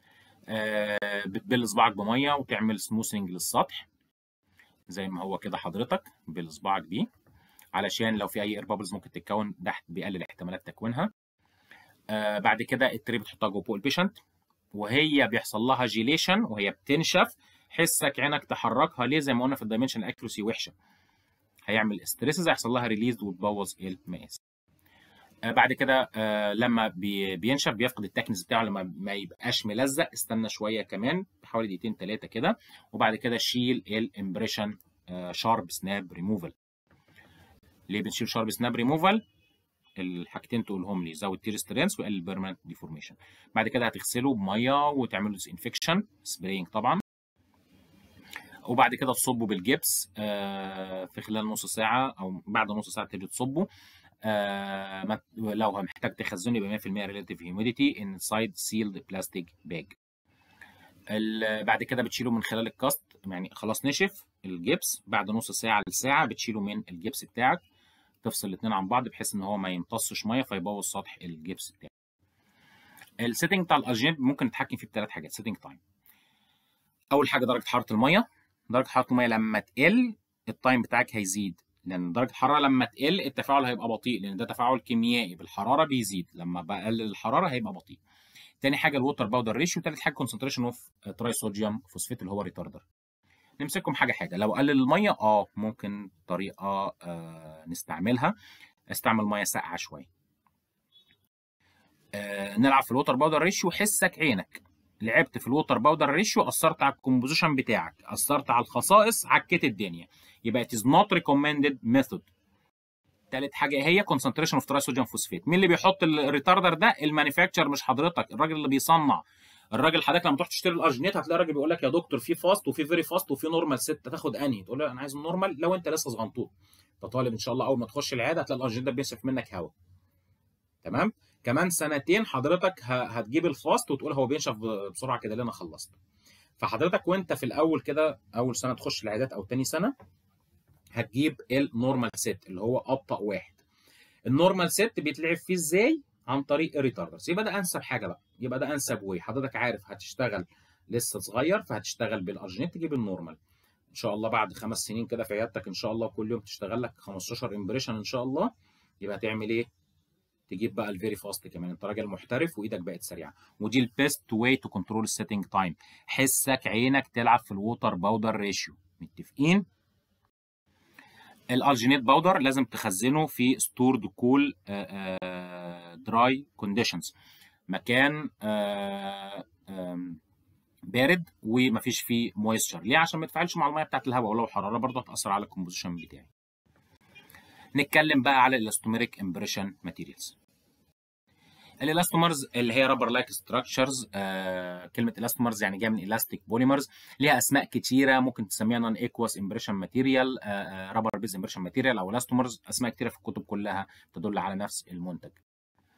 آه بتبل صباعك بميه وتعمل سموثنج للسطح زي ما هو كده حضرتك بصباعك دي علشان لو في اي اير بابلز ممكن تتكون ده بيقلل احتمالات تكوينها آه بعد كده التري بتحطها جوه البيشنت وهي بيحصل لها جيليشن وهي بتنشف حسك عينك تحركها ليه زي ما قلنا في الدايمنشن اكيورسي وحشه هيعمل ستريسز هيحصل لها ريليز وتبوظ المقاس آه بعد كده آه لما بي بينشف بيفقد التكنس بتاعه لما ما يبقاش ملزق استنى شويه كمان حوالي دقيقتين ثلاثه كده وبعد كده شيل الامبريشن آه شارب سناب ريموفال ليه بنشيل شارب سناب ريموفال الحاجتين تقولهم لي زود تير سترينس وقلل البيرمننت ديفورميشن بعد كده هتغسله بميه وتعمل له انفكشن سبراينج طبعا وبعد كده تصبه بالجبس في خلال نص ساعه او بعد نص ساعه تبتدي تصبه آه لو محتاج تخزنه يبقى 100% ريلاتيف هيوميديتي انسايد سيلد بلاستيك باج بعد كده بتشيله من خلال الكاست يعني خلاص نشف الجبس بعد نص ساعه لساعه بتشيله من الجبس بتاعك تفصل الاثنين عن بعض بحيث ان هو ما يمتصش ميه فيبوظ سطح الجبس بتاعك السيتنج بتاع الارجنت ممكن نتحكم فيه بثلاث حاجات سيتنج تايم اول حاجه درجه حراره الميه درجه حراره الميه لما تقل التايم بتاعك هيزيد لان درجه الحراره لما تقل التفاعل هيبقى بطيء لان ده تفاعل كيميائي بالحراره بيزيد لما بقلل الحراره هيبقى بطيء تاني حاجه الووتر باودر ريشيو تالت حاجه كونسنتريشن اوف تراي صوديوم فوسفيت اللي هو ريتاردر نمسكهم حاجه حاجه لو قلل الميه اه ممكن طريقه آه نستعملها استعمل ميه ساقعه شويه آه نلعب في الووتر باودر ريشيو حسك عينك لعبت في الووتر باودر ريشيو اثرت على الكومبوزيشن بتاعك اثرت على الخصائص عكيت الدنيا يبقى it is not recommended method تالت حاجه هي concentration of ترايسوديوم فوسفيت مين اللي بيحط الريتاردر ده المانيفاكتشر مش حضرتك الراجل اللي بيصنع الراجل حضرتك لما تروح تشتري الارجينيت هتلاقي الراجل بيقول لك يا دكتور في فاست وفي فيري فاست وفي نورمال ست تاخد انهي تقول له انا عايز النورمال لو انت لسه صغنطوط انت طالب ان شاء الله اول ما تخش العياده هتلاقي الارجينيت ده بينشف منك هواء تمام كمان سنتين حضرتك هتجيب الفاست وتقول هو بينشف بسرعه كده ليه انا خلصت فحضرتك وانت في الاول كده اول سنه تخش العيادات او تاني سنه هتجيب النورمال سيت اللي هو ابطا واحد النورمال سيت بيتلعب فيه ازاي عن طريق الريتاردرز يبقى ده انسب حاجه بقى يبقى ده انسب واي حضرتك عارف هتشتغل لسه صغير فهتشتغل بالارجينيت تجيب النورمال ان شاء الله بعد خمس سنين كده في عيادتك ان شاء الله كل يوم تشتغل لك 15 امبريشن ان شاء الله يبقى هتعمل ايه تجيب بقى الفيري فاست كمان انت راجل محترف وايدك بقت سريعه ودي البيست واي تو كنترول السيتنج تايم حسك عينك تلعب في الووتر باودر ريشيو متفقين الالجينيت باودر لازم تخزنه في ستورد كول دراي كونديشنز مكان آه بارد ومفيش فيه مويستشر ليه عشان ما يتفاعلش مع الميه بتاعت الهواء ولو حراره برضه هتاثر على الكومبوزيشن بتاعي نتكلم بقى على الاستوميريك امبريشن ماتيريالز الالاستومرز اللي هي رابر لايك ستراكشرز كلمه الاستومرز يعني جايه من الاستيك بوليمرز ليها اسماء كتيره ممكن تسميها نون ايكواس امبريشن ماتيريال رابر بيز امبريشن ماتيريال او الاستومرز اسماء كتيره في الكتب كلها تدل على نفس المنتج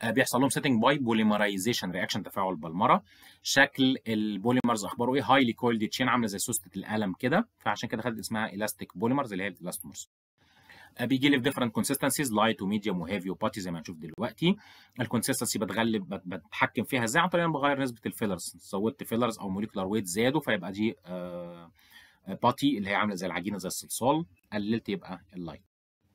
بيحصل لهم سيتنج باي بوليمرايزيشن رياكشن تفاعل بالمره شكل البوليمرز اخباره ايه هايلي كويلد تشين عامله زي سوسته القلم كده فعشان كده خدت اسمها الاستيك بوليمرز اللي هي الاستومرز بيجي لي في ديفرنت كونسيستنسيز لايت وميديوم وهيفي وباتي زي ما هنشوف دلوقتي الكونسيستنسي بتغلب بتحكم فيها ازاي عن طريق ان بغير نسبه الفيلرز زودت فيلرز او موليكولار ويت زادوا فيبقى دي آه باتي اللي هي عامله زي العجينه زي الصلصال قللت يبقى اللايت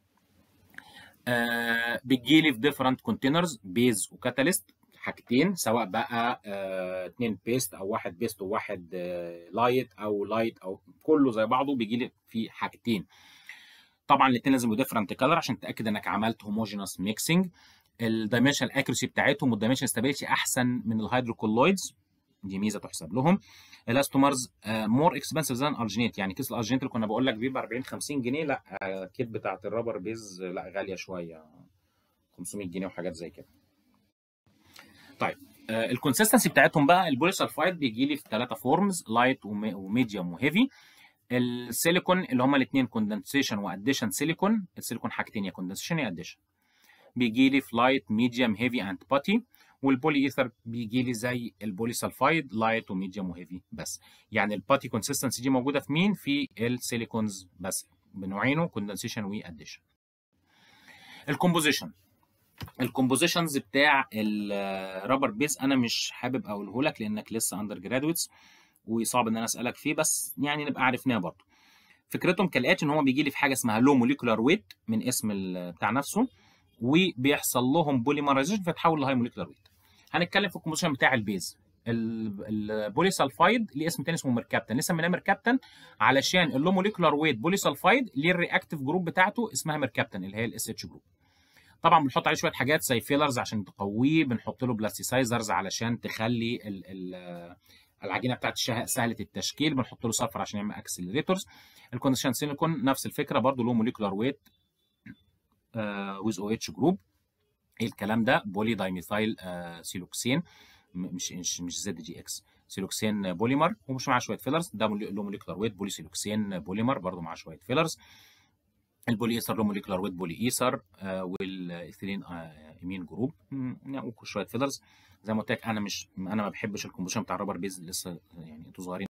آه بتجي لي في ديفرنت كونتينرز بيز وكاتاليست حاجتين سواء بقى آه اتنين بيست او واحد بيست وواحد آه لايت او لايت او كله زي بعضه بيجي لي في حاجتين طبعا الاثنين لازم يبقوا ديفرنت كلر عشان تتاكد انك عملت هوموجينوس ميكسنج الدايمنشن اكيرسي بتاعتهم والدايمنشن ستابيليتي احسن من الهيدروكولويدز دي ميزه تحسب لهم الاستومرز مور اكسبنسيف ذان الجينيت يعني كيس الالجينيت اللي كنا بقول لك بيبقى 40 50 جنيه لا الكيت بتاعت الرابر بيز لا غاليه شويه 500 جنيه وحاجات زي كده طيب الكونسستنسي بتاعتهم بقى البوليسلفايد بيجي لي في ثلاثه فورمز لايت وميديوم وهيفي السيليكون اللي هما الاثنين كوندنسيشن واديشن سيليكون السيليكون حاجتين يا كوندنسيشن يا اديشن بيجي لي في لايت ميديوم هيفي اند باتي والبولي ايثر بيجي لي زي البولي سلفايد لايت وميديوم وهيفي بس يعني الباتي كونسيستنسي دي موجوده في مين في السيليكونز بس بنوعينه كوندنسيشن واديشن الكومبوزيشن الكومبوزيشنز بتاع الرابر بيز انا مش حابب اقوله لك لانك لسه اندر جرادويتس وصعب ان انا اسالك فيه بس يعني نبقى عرفناه برضه فكرتهم كالاتي ان هو بيجي لي في حاجه اسمها لو موليكولار ويت من اسم بتاع نفسه وبيحصل لهم بوليمرايزيشن فتحول لهاي موليكولار ويت هنتكلم في الكومبوزيشن بتاع البيز البولي سلفايد ليه اسم تاني اسمه ميركابتن ليه سميناه ميركابتن علشان اللو موليكولار ويت بولي سلفايد ليه الرياكتيف جروب بتاعته اسمها ميركابتن اللي هي الاس اتش جروب طبعا بنحط عليه شويه حاجات زي فيلرز عشان تقويه بنحط له بلاستيسايزرز علشان تخلي ال ال العجينه بتاعت الشهق سهله التشكيل بنحط له سلفر عشان يعمل اكسلريتورز الكونديشن سيليكون نفس الفكره برضو له موليكولار ويت ويز او اتش جروب ايه الكلام ده بولي دايميثايل آه سيلوكسين مش مش مش زد جي اكس سيلوكسين بوليمر ومش معاه شويه فيلرز ده له موليكولار ويت بولي سيلوكسين بوليمر برضو معاه شويه فيلرز البولي ايثر له موليكولار ويت بولي ايثر آه والايثيلين آه امين جروب شويه فيلرز زي ما قلت لك انا مش انا ما بحبش الكومبوزيشن بتاع الرابر بيز لسه يعني انتوا صغيرين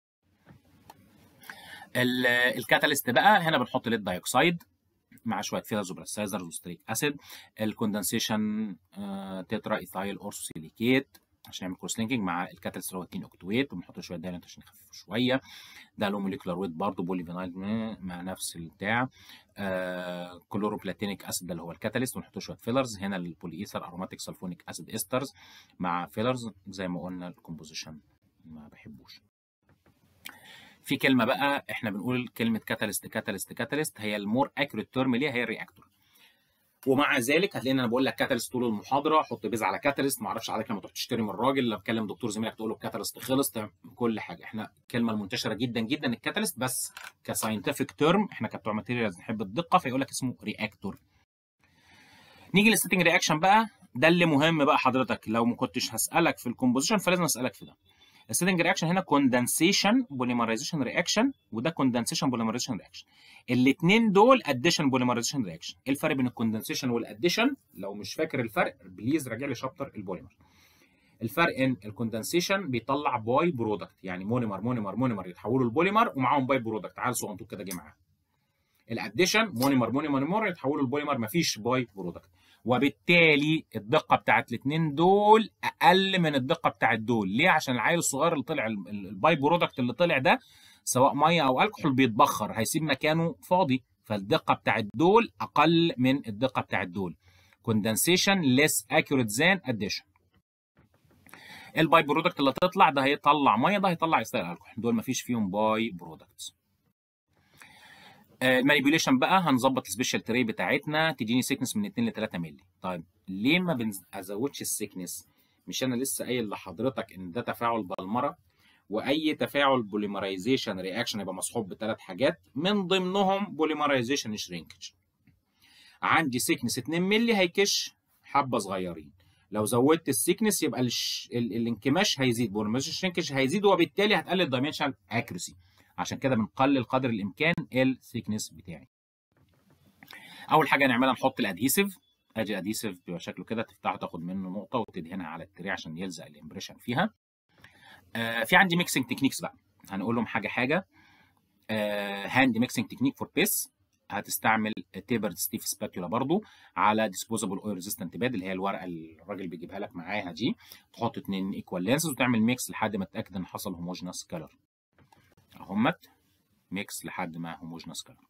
الكاتاليست بقى هنا بنحط ليد دايوكسيد مع شويه فيلرز وبلاستايزرز وستريك اسيد الكوندنسيشن آه تترا ايثايل اورسوسيليكيت عشان نعمل كروس لينكينج مع الكاتاليست اللي هو 2 اوكتويت وبنحط شويه دايلنت عشان نخففه شويه ده له موليكولار ويت برضه بولي فينايل مع نفس البتاع آه كلوروبلاتينيك اسيد ده اللي هو الكاتاليست ونحط شويه فيلرز هنا البولي ايثر اروماتيك سلفونيك اسيد استرز مع فيلرز زي ما قلنا الكومبوزيشن ما بحبوش في كلمه بقى احنا بنقول كلمه كاتاليست كاتاليست كاتاليست هي المور اكيوريت تيرم ليها هي الرياكتور ومع ذلك هتلاقيني انا بقول لك كاتاليست طول المحاضره حط بيز على كاتاليست ما اعرفش عليك لما تروح تشتري من الراجل لما تكلم دكتور زميلك تقول له الكاتاليست خلص كل حاجه احنا الكلمه المنتشره جدا جدا الكاتاليست بس كساينتفك تيرم احنا كبتوع ماتيريالز نحب الدقه فيقول لك اسمه رياكتور نيجي للستنج رياكشن بقى ده اللي مهم بقى حضرتك لو ما كنتش هسالك في الكومبوزيشن فلازم اسالك في ده السيتنج رياكشن هنا كوندنسيشن بوليمرايزيشن رياكشن وده كوندنسيشن بوليمرايزيشن رياكشن الاثنين دول اديشن بوليمرايزيشن رياكشن ايه الفرق بين الكوندنسيشن والاديشن لو مش فاكر الفرق بليز راجع لي شابتر البوليمر الفرق ان الكوندنسيشن بيطلع باي برودكت يعني مونيمر مونيمر مونيمر يتحولوا لبوليمر ومعاهم باي برودكت عيل صغنطوط كده جه معاه الاديشن مونيمر مونيمر مونيمر يتحولوا لبوليمر مفيش باي برودكت وبالتالي الدقه بتاعت الاثنين دول اقل من الدقه بتاعت دول ليه عشان العيل الصغير اللي طلع الباي برودكت اللي طلع ده سواء ميه او الكحول بيتبخر هيسيب مكانه فاضي فالدقه بتاعت دول اقل من الدقه بتاعت دول كوندنسيشن less accurate than addition الباي برودكت اللي هتطلع ده هيطلع ميه ده هيطلع استايل الكحول دول مفيش فيهم باي برودكتس المانيبيوليشن بقى هنظبط السبيشال تري بتاعتنا تديني سيكنس من 2 ل 3 مللي طيب ليه ما بنزودش السيكنس مش انا لسه قايل لحضرتك ان ده تفاعل بالمره واي تفاعل بوليمرايزيشن رياكشن يبقى مصحوب بثلاث حاجات من ضمنهم بوليمرايزيشن شرينكج عندي سيكنس 2 مللي هيكش حبه صغيرين لو زودت السيكنس يبقى الش... ال... الانكماش هيزيد بوليمرايزيشن شرينكج هيزيد وبالتالي هتقلل الدايمنشن اكيرسي عشان كده بنقلل قدر الامكان الثيكنس بتاعي اول حاجه نعملها نحط الادهيسيف ادي اديسيف بيبقى شكله كده تفتحه تاخد منه نقطه وتدهنها على التري عشان يلزق الامبريشن فيها آه في عندي ميكسنج تكنيكس بقى هنقول لهم حاجه حاجه هاند ميكسنج تكنيك فور بيس هتستعمل تيبرد ستيف سباتولا برضو على ديسبوزابل اويل ريزيستنت باد اللي هي الورقه اللي الراجل بيجيبها لك معاها دي تحط اتنين ايكوال لينسز وتعمل ميكس لحد ما تتاكد ان حصل هوموجينس كلر اهمت ميكس لحد ما هوموجينس كلر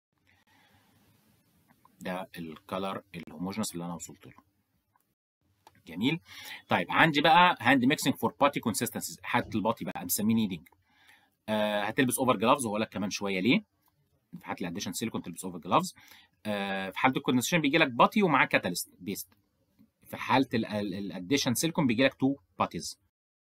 ده الكلر الهوموجينس اللي انا وصلت له جميل طيب عندي بقى هاند ميكسنج فور باتي كونسيستنسي حاله الباتي بقى مسميه نيدنج آه هتلبس اوفر جلافز وهقول لك كمان شويه ليه في حاله الاديشن سيليكون تلبس اوفر جلافز آه في حاله الكوندنسيشن بيجي لك باتي ومعاه كاتاليست بيست في حاله الاديشن سيليكون بيجي لك تو باتيز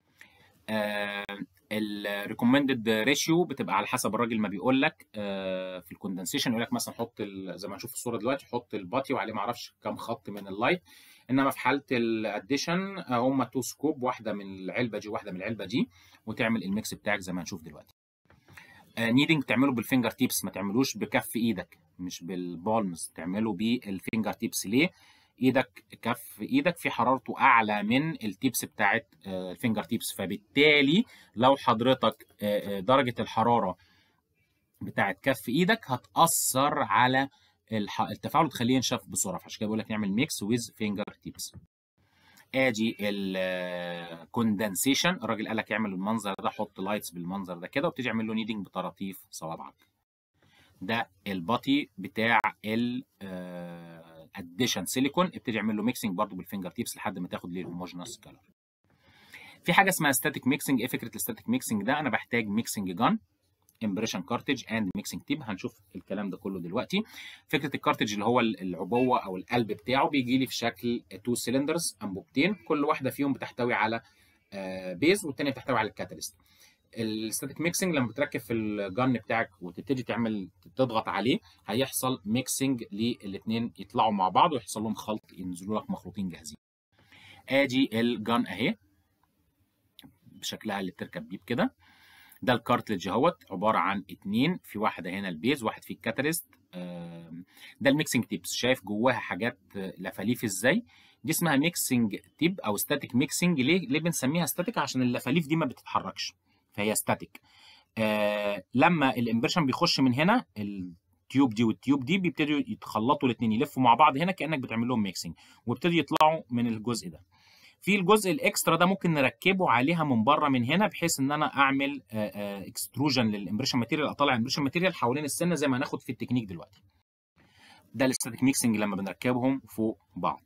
الريكومندد ريشيو بتبقى على حسب الراجل ما بيقول لك آه في الكوندنسيشن يقول لك مثلا حط زي ما هنشوف الصوره دلوقتي حط الباتي وعليه ما اعرفش كام خط من اللايت انما في حاله الاديشن هم تو سكوب واحده من العلبه دي وواحده من العلبه دي وتعمل الميكس بتاعك زي ما هنشوف دلوقتي نيدنج تعمله بالفينجر تيبس ما تعملوش بكف ايدك مش بالبالمز تعمله بالفينجر تيبس ليه ايدك كف ايدك في حرارته اعلى من التيبس بتاعت الفينجر تيبس فبالتالي لو حضرتك درجه الحراره بتاعت كف ايدك هتاثر على التفاعل وتخليه ينشف بسرعه فعشان كده بقول لك نعمل ميكس ويز فينجر تيبس ادي الكوندنسيشن الراجل قال لك اعمل المنظر ده حط لايتس بالمنظر ده كده وابتدي اعمل له نيدنج بطراطيف صوابعك ده الباتي بتاع الاديشن سيليكون ابتدي اعمل له ميكسنج برده بالفينجر تيبس لحد ما تاخد ليه الهوموجينس كلر في حاجه اسمها ستاتيك ميكسنج ايه فكره الستاتيك ميكسنج ده انا بحتاج ميكسنج جان امبريشن كارتج اند ميكسنج تيب هنشوف الكلام ده كله دلوقتي فكره الكارتج اللي هو العبوه او القلب بتاعه بيجي لي في شكل تو سيلندرز انبوبتين كل واحده فيهم بتحتوي على بيز والثانيه بتحتوي على الكاتاليست الستاتيك ميكسنج لما بتركب في الجن بتاعك وتبتدي تعمل تضغط عليه هيحصل ميكسنج للاثنين يطلعوا مع بعض ويحصل لهم خلط ينزلوا لك مخلوطين جاهزين ادي الجن اهي بشكلها اللي بتركب بيه كده ده الكارتلج اهوت عباره عن اتنين في واحده هنا البيز واحد فيه الكاتاليست ده الميكسنج تيبس شايف جواها حاجات لفاليف ازاي دي اسمها ميكسنج تيب او ستاتيك ميكسنج ليه ليه بنسميها ستاتيك عشان اللفاليف دي ما بتتحركش فهي ستاتيك آه لما الامبريشن بيخش من هنا التيوب دي والتيوب دي بيبتدوا يتخلطوا الاثنين يلفوا مع بعض هنا كانك بتعمل لهم ميكسنج ويبتدوا يطلعوا من الجزء ده في الجزء الاكسترا ده ممكن نركبه عليها من بره من هنا بحيث ان انا اعمل اكستروجن للامبريشن ماتيريال اطلع الامبريشن ماتيريال حوالين السنه زي ما هناخد في التكنيك دلوقتي ده الستاتيك ميكسنج لما بنركبهم فوق بعض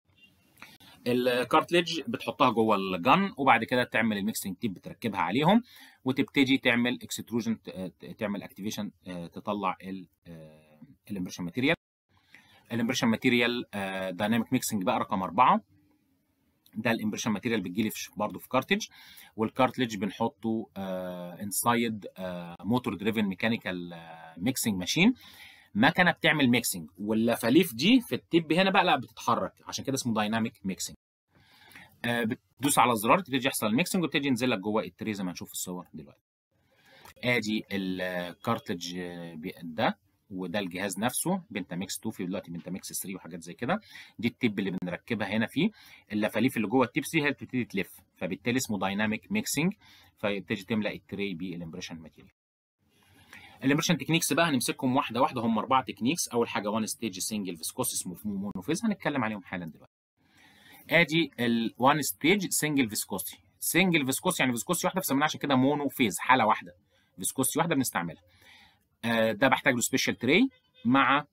الكارتليج بتحطها جوه الجن وبعد كده تعمل الميكسنج تيب بتركبها عليهم وتبتدي تعمل اكستروجن تعمل اكتيفيشن تطلع الامبريشن ماتيريال الامبريشن ماتيريال دايناميك ميكسنج بقى رقم أربعة ده الامبريشن ماتيريال بتجيلي في برضه في كارتج والكارتلج بنحطه انسايد موتور دريفن ميكانيكال ميكسنج ماشين مكنه بتعمل ميكسنج واللفاليف دي في التيب هنا بقى لا بتتحرك عشان كده اسمه دايناميك ميكسنج آه بتدوس على الزرار تبتدي يحصل الميكسنج وتبتدي ينزل لك جوه التري زي ما هنشوف في الصور دلوقتي ادي الكارتلج ده وده الجهاز نفسه بنتاميكس 2 في دلوقتي بنتاميكس 3 وحاجات زي كده دي التيب اللي بنركبها هنا فيه اللفاليف اللي جوه التيبس دي هي بتبتدي تلف فبالتالي اسمه دايناميك ميكسنج فيبتدي تملا التري بالامبريشن ماتيريال الامبريشن تكنيكس بقى هنمسكهم واحده واحده هم اربعه تكنيكس اول حاجه وان ستيج سنجل فيسكوسيس مونوفيز هنتكلم عليهم حالا دلوقتي ادي الوان ستيج سنجل فيسكوسي سنجل فيسكوسي يعني فيسكوسي واحده فسميناها عشان كده مونو فيز حاله واحده فيسكوسي واحده بنستعملها آه ده بحتاج له سبيشال تري مع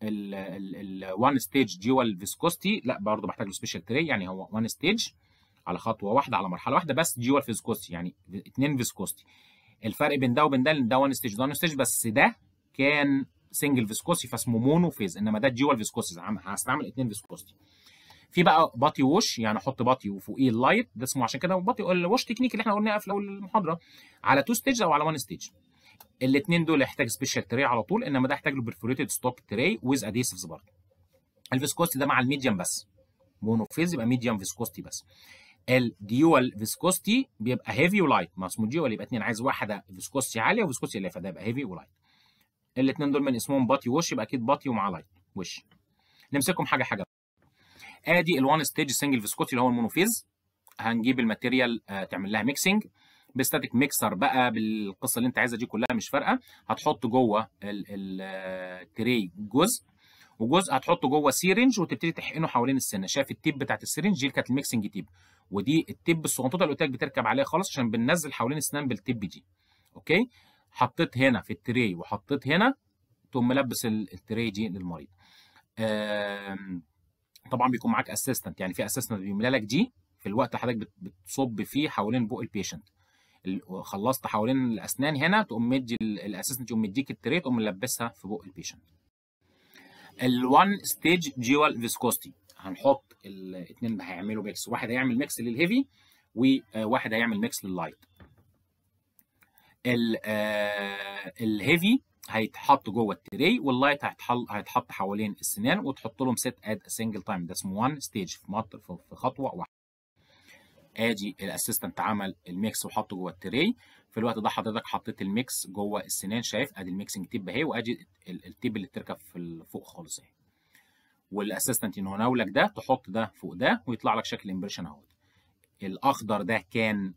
الوان ستيج ديوال فيسكوستي لا برضه بحتاج له سبيشال تري يعني هو وان ستيج على خطوه واحده على مرحله واحده بس ديوال فيسكوستي يعني اثنين فيسكوستي الفرق بين ده وبين ده ده وان ستيج ده وان ستيج بس ده كان سنجل فيسكوسي فاسمه مونو فيز انما ده ديوال فيسكوسي هستعمل اثنين فيسكوستي في بقى باتي ووش يعني احط باتي وفوقيه اللايت ده اسمه عشان كده باتي الوش تكنيك اللي احنا قلناه في اول المحاضره على تو ستيج او على وان ستيج الاثنين دول يحتاج سبيشال تري على طول انما ده يحتاج له برفوريتد ستوك تري ويز اديسيفز برضه الفيسكوستي ده مع الميديم بس مونو فيز يبقى ميديم فيسكوستي بس الديوال فيسكوستي بيبقى هيفي ولايت ما اسمه ديوال يبقى اثنين عايز واحده فيسكوستي عاليه وفيسكوستي قليله فده يبقى هيفي ولايت الاثنين دول من اسمهم باتي وش يبقى اكيد باتي ومع لايت وش نمسكهم حاجه حاجه ادي الوان ستيج سنجل فيسكوتي اللي هو المونوفيز هنجيب الماتيريال آه، تعمل لها ميكسنج بستاتيك ميكسر بقى بالقصه اللي انت عايزها دي كلها مش فارقه هتحط جوه التري جزء وجزء هتحطه جوه سيرنج وتبتدي تحقنه حوالين السنه شايف التيب بتاعت السيرنج دي كانت الميكسنج تيب ودي التيب الصغنطوطه اللي قلت لك بتركب عليها خالص عشان بننزل حوالين السنان بالتيب دي اوكي حطيت هنا في التري وحطيت هنا تقوم ملبس ال- التري دي للمريض آم، طبعا بيكون معاك اسيستنت يعني في اسيستنت بيملى لك دي في الوقت اللي حضرتك بت- بتصب فيه حوالين بق البيشنت ال- خلصت حوالين الاسنان هنا تقوم مدي الاسيستنت يقوم مديك التري تقوم ملبسها في بق البيشنت الوان ستيج جيوال فيسكوستي هنحط الاثنين هيعملوا ميكس واحد هيعمل ميكس للهيفي وواحد هيعمل ميكس لللايت ال- آه، الهيفي هيتحط جوه التري واللايت هيتحل هيتحط حوالين السنان وتحط لهم ست اد سنجل تايم ده اسمه وان ستيج في مط- في في خطوه واحده ادي الاسيستنت عمل الميكس وحطه جوه التري في الوقت ده حضرتك حطيت الميكس جوه السنان شايف ادي الميكسنج تيب اهي وادي ال- التيب اللي بتركب في ال- فوق خالص اهي والاسيستنت ينونولك ده تحط ده فوق ده ويطلع لك شكل امبريشن اهوت الاخضر ده كان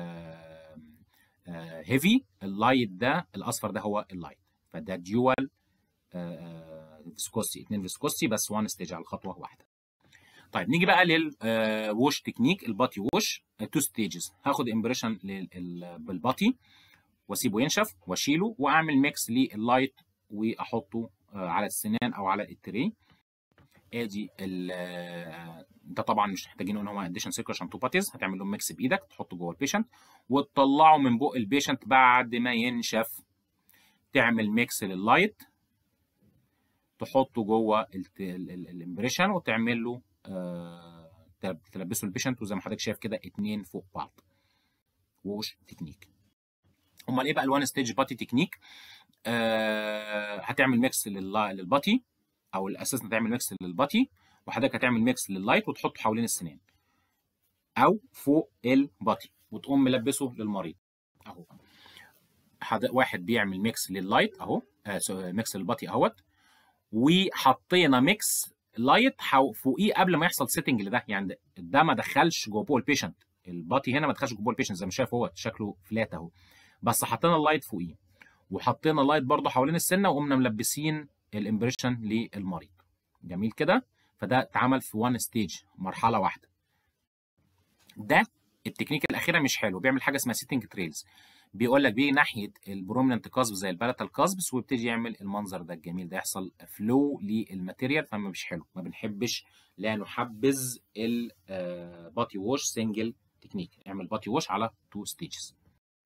هيفي اللايت ده الاصفر ده هو اللايت فده ديوال فيسكوسي اتنين فيسكوسي بس وان ستيج على خطوه واحده طيب نيجي بقى للوش تكنيك الباتي ووش تو ستيجز هاخد امبريشن بالباتي واسيبه ينشف واشيله واعمل ميكس لللايت واحطه آه، على السنان او على التري ادي ال- آه، ده طبعا مش محتاجين ان هو اديشن سيركل عشان تو باتيز هتعمل له ميكس بايدك تحطه جوه البيشنت وتطلعه من بق البيشنت بعد ما ينشف تعمل ميكس لللايت تحطه جوه الت- ال- ال- الامبريشن وتعمل له آه، تلب- تلبسه البيشنت وزي ما حضرتك شايف كده اتنين فوق بعض ووش تكنيك امال ايه بقى الوان ستيج باتي تكنيك آه هتعمل ميكس لل- للباتي او الاساس هتعمل ميكس للباتي وحضرتك هتعمل ميكس لللايت وتحطه حوالين السنان او فوق الباتي وتقوم ملبسه للمريض اهو حد... واحد بيعمل ميكس لللايت اهو آه سو- ميكس للباتي اهوت وحطينا ميكس لايت حو... فوقيه قبل ما يحصل سيتنج لده يعني ده, ده ما دخلش جوه بول البيشنت الباتي هنا ما دخلش جوه البيشنت زي ما شايف هو شكله فلات اهو بس حطينا اللايت فوقيه وحطينا اللايت برضه حوالين السنه وقمنا ملبسين الامبريشن للمريض جميل كده فده اتعمل في وان ستيج مرحله واحده ده التكنيك الاخيره مش حلو بيعمل حاجه اسمها سيتنج تريلز بيقول لك بيجي ناحيه البروميننت كاسب زي البلاتال كاسبس ويبتدي يعمل المنظر ده الجميل ده يحصل فلو للماتيريال فما مش حلو ما بنحبش لا نحبذ الباتي ووش سنجل تكنيك اعمل باتي ووش على تو ستيجز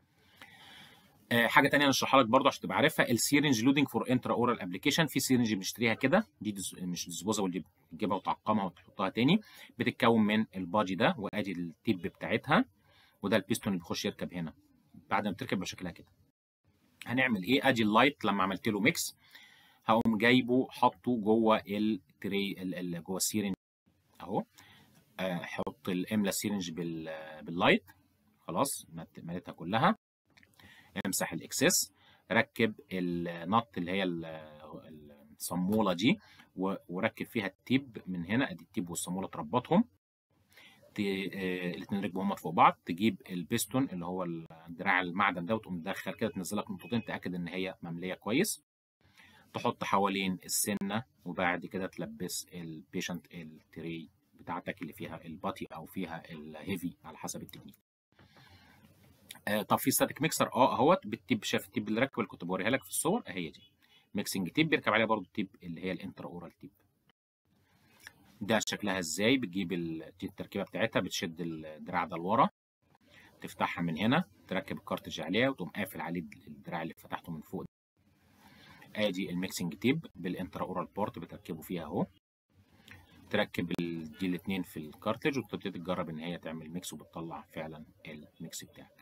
حاجه تانية نشرحها لك برضه عشان تبقى عارفها السيرنج لودنج فور انترا اورال ابلكيشن في سيرنج بنشتريها كده دي ديز مش ديسبوزابل دي بتجيبها وتعقمها وتحطها تاني بتتكون من البادي ده وادي التيب بتاعتها وده البيستون اللي بيخش يركب هنا بعد ما بتركب بشكلها كده هنعمل ايه ادي اللايت لما عملت له ميكس هقوم جايبه حاطه جوه التري ال- ال- جوه السيرنج اهو آه، حط الاملا السيرنج بال- باللايت خلاص مت- مليتها كلها امسح الاكسس ركب النط اللي هي ال- الصموله دي و- وركب فيها التيب من هنا ادي التيب والصاموله تربطهم الاثنين ركبوا هما فوق بعض تجيب البيستون اللي هو الدراع المعدن ده وتقوم تدخل كده تنزلك نقطتين تاكد ان هي ممليه كويس تحط حوالين السنه وبعد كده تلبس البيشنت التري بتاعتك اللي فيها الباتي او فيها الهيفي على حسب التكنيك آه طب في ستاتيك ميكسر اه اهوت بالتيب شايف التيب اللي ركب اللي كنت بوريها لك في الصور اهي دي ميكسنج تيب بيركب عليها برضو التيب اللي هي الانترا اورال تيب ده شكلها ازاي بتجيب ال- دي التركيبه بتاعتها بتشد الدراع ده لورا تفتحها من هنا تركب الكارتج عليها وتقوم قافل عليه الدراع اللي فتحته من فوق ادي الميكسنج تيب بالانترا اورال بورت بتركبه فيها اهو تركب ال- دي الاثنين في الكارتج وتبتدي تجرب ان هي تعمل ميكس وبتطلع فعلا الميكس بتاعك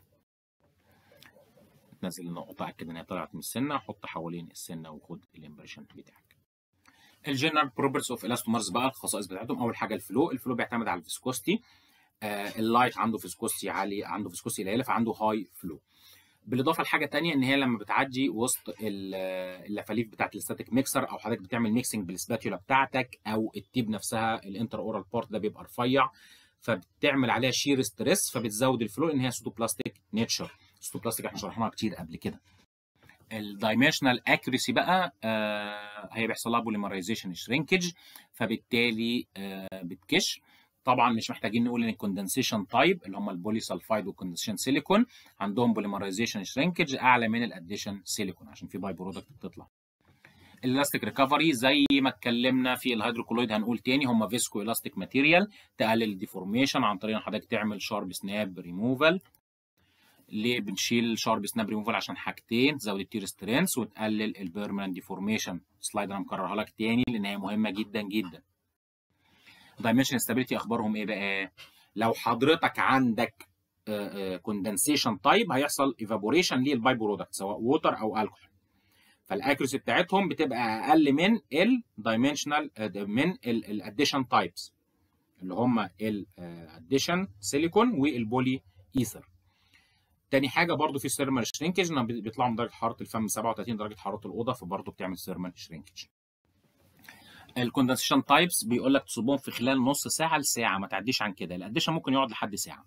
تنزل النقطة أكد إن هي طلعت من السنة حط حوالين السنة وخد الإمبريشن بتاعك. الجنرال بروبرتيز اوف الاستومرز بقى الخصائص بتاعتهم أول حاجة الفلو، الفلو بيعتمد على الفيسكوستي. آه اللايت عنده فيسكوستي عالي عنده فيسكوستي قليلة فعنده هاي فلو. بالاضافه لحاجه تانية ان هي لما بتعدي وسط اللفاليف بتاعت الاستاتيك ميكسر او حضرتك بتعمل ميكسنج بالسباتيولا بتاعتك او التيب نفسها الانتر اورال بورت ده بيبقى رفيع فبتعمل عليها شير ستريس فبتزود الفلو ان هي سوتوبلاستيك نيتشر سوتوبلاستيك احنا شرحناها كتير قبل كده الدايمنشنال اكيوريسي بقى آه هي بيحصل لها بوليمرايزيشن شرينكج فبالتالي آه بتكش طبعا مش محتاجين نقول ان الكوندنسيشن تايب اللي هم البولي سلفايد والكوندنسيشن سيليكون عندهم بوليمرايزيشن شرينكج اعلى من الاديشن سيليكون عشان في باي برودكت بتطلع الالاستيك ريكفري زي ما اتكلمنا في الهيدروكولويد هنقول تاني هم فيسكو الاستيك ماتيريال تقلل الديفورميشن عن طريق ان حضرتك تعمل شارب سناب ريموفال ليه بنشيل شارب سناب ريموفال عشان حاجتين تزود التير سترينث وتقلل البيرمننت ديفورميشن سلايد انا مكررها لك تاني لان هي مهمه جدا جدا دايمنشن ستابيليتي اخبارهم ايه بقى لو حضرتك عندك كوندنسيشن تايب هيحصل ايفابوريشن للباي برودكت سواء ووتر او الكحول فالاكيورسي بتاعتهم بتبقى اقل من الدايمنشنال من الاديشن تايبس اللي هم الاديشن سيليكون والبولي ايثر تاني حاجه برضو في ثيرمال شرينكج انهم بيطلعوا من درجه حراره الفم 37 درجه حراره الاوضه فبرضو بتعمل ثيرمال شرينكج الكوندنسيشن تايبس بيقول لك تصبهم في خلال نص ساعه لساعه ما تعديش عن كده الاديشن ممكن يقعد لحد ساعه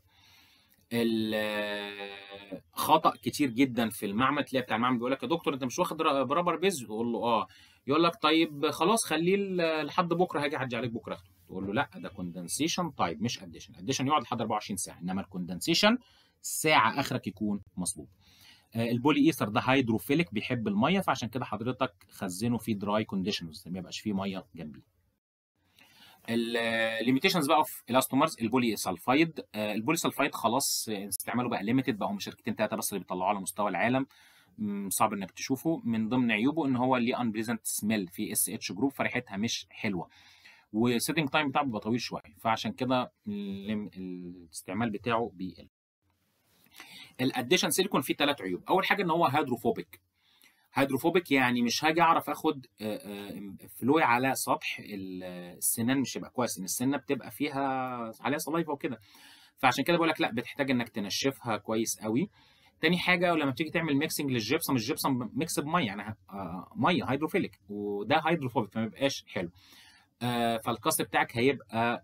خطا كتير جدا في المعمل تلاقي بتاع المعمل بيقول لك يا دكتور انت مش واخد برابر بيز تقول له اه يقول لك طيب خلاص خليه لحد بكره هاجي اعدي عليك بكره تقول له لا ده كوندنسيشن تايب مش اديشن اديشن يقعد لحد 24 ساعه انما الكوندنسيشن ساعه اخرك يكون مظبوط البولي ايثر ده هيدروفيليك بيحب الميه فعشان كده حضرتك خزنه في دراي كونديشنز ما يبقاش فيه ميه جنبيه الليميتيشنز بقى في الاستومرز البولي سلفايد البولي سلفايد خلاص استعماله بقى ليميتد بقى هم شركتين ثلاثه بس اللي بيطلعوه على مستوى العالم صعب انك تشوفه من ضمن عيوبه ان هو ليه انبريزنت سميل في اس اتش جروب فريحتها مش حلوه والسيتنج تايم بتاعه بيبقى طويل شويه فعشان كده الاستعمال بتاعه بيقل الاديشن سيليكون فيه ثلاث عيوب اول حاجه ان هو هيدروفوبيك هيدروفوبيك يعني مش هاجي اعرف اخد فلوي على سطح السنان مش هيبقى كويس ان السنه بتبقى فيها عليها صلايفه وكده فعشان كده بقول لك لا بتحتاج انك تنشفها كويس قوي تاني حاجه لما بتيجي تعمل ميكسنج للجبسم الجبسم ميكس بميه يعني ميه هيدروفيليك وده هيدروفوبيك فما بيبقاش حلو فالكاست بتاعك هيبقى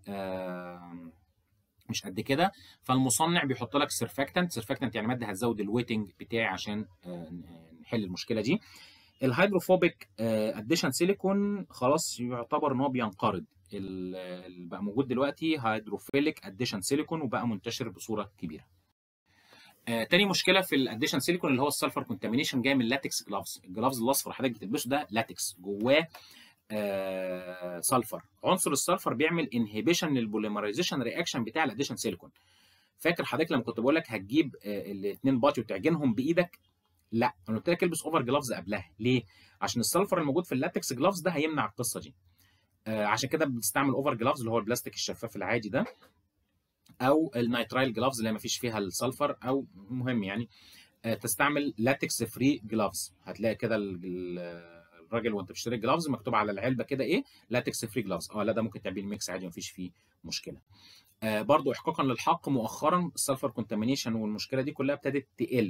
مش قد كده فالمصنع بيحط لك سيرفاكتنت سيرفاكتنت يعني ماده هتزود الويتنج بتاعي عشان نحل المشكله دي الهيدروفوبيك اديشن سيليكون خلاص يعتبر ان هو بينقرض اللي بقى موجود دلوقتي هيدروفيليك اديشن سيليكون وبقى منتشر بصوره كبيره آه، تاني مشكله في الاديشن سيليكون اللي هو السلفر كونتامينيشن جاي من لاتكس جلافز الجلافز الاصفر حضرتك بتلبسه ده لاتكس جواه آه سلفر عنصر السلفر بيعمل انهبيشن للبوليمرايزيشن رياكشن بتاع الاديشن سيليكون فاكر حضرتك لما كنت بقول لك هتجيب آه الاثنين باتي وتعجنهم بايدك لا انا قلت لك البس اوفر جلافز قبلها ليه عشان السلفر الموجود في اللاتكس جلافز ده هيمنع القصه دي آه عشان كده بنستعمل اوفر جلافز اللي هو البلاستيك الشفاف العادي ده او النيترايل جلافز اللي ما فيش فيها السلفر او مهم يعني آه تستعمل لاتكس فري جلافز هتلاقي كده الراجل وانت بتشتري الجلافز مكتوب على العلبه كده ايه لاتكس فري جلافز اه لا ده ممكن تعمل ميكس عادي مفيش فيه مشكله آه برضو احقاقا للحق مؤخرا السلفر كونتامينيشن والمشكله دي كلها ابتدت تقل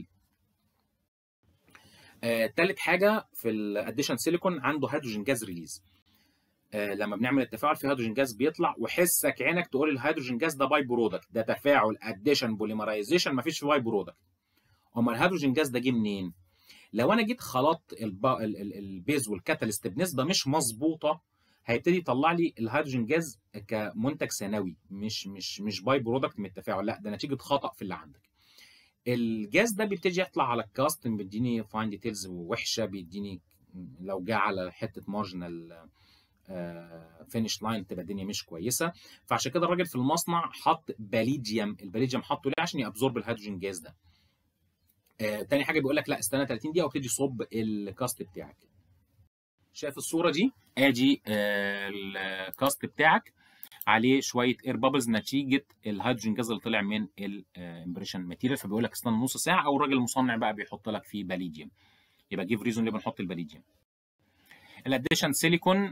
آه، تالت حاجه في الاديشن سيليكون عنده هيدروجين جاز ريليز آه، لما بنعمل التفاعل في هيدروجين جاز بيطلع وحسك عينك تقول الهيدروجين جاز ده باي برودكت ده تفاعل اديشن بوليمرايزيشن مفيش باي برودكت امال الهيدروجين جاز ده جه منين لو انا جيت خلطت البا... ال... ال... البيز والكاتاليست بنسبه مش مظبوطه هيبتدي يطلع لي الهيدروجين جاز كمنتج ثانوي مش مش مش باي برودكت من التفاعل لا ده نتيجه خطا في اللي عندك الجاز ده بيبتدي يطلع على الكاست بيديني فاين ديتيلز وحشه بيديني لو جه على حته مارجنال فينش لاين تبقى الدنيا مش كويسه فعشان كده الراجل في المصنع حط باليديوم الباليديوم حطه ليه عشان يابزورب الهيدروجين جاز ده آه، تاني حاجه بيقول لك لا استنى 30 دقيقه وابتدي صب الكاست بتاعك شايف الصوره دي ادي آه الكاست بتاعك عليه شويه اير بابلز نتيجه الهيدروجين جاز اللي طلع من الامبريشن ماتيريال فبيقول لك استنى نص ساعه او الراجل المصنع بقى بيحط لك فيه باليديوم يبقى جيف ريزون ليه بنحط الباليديوم الاديشن سيليكون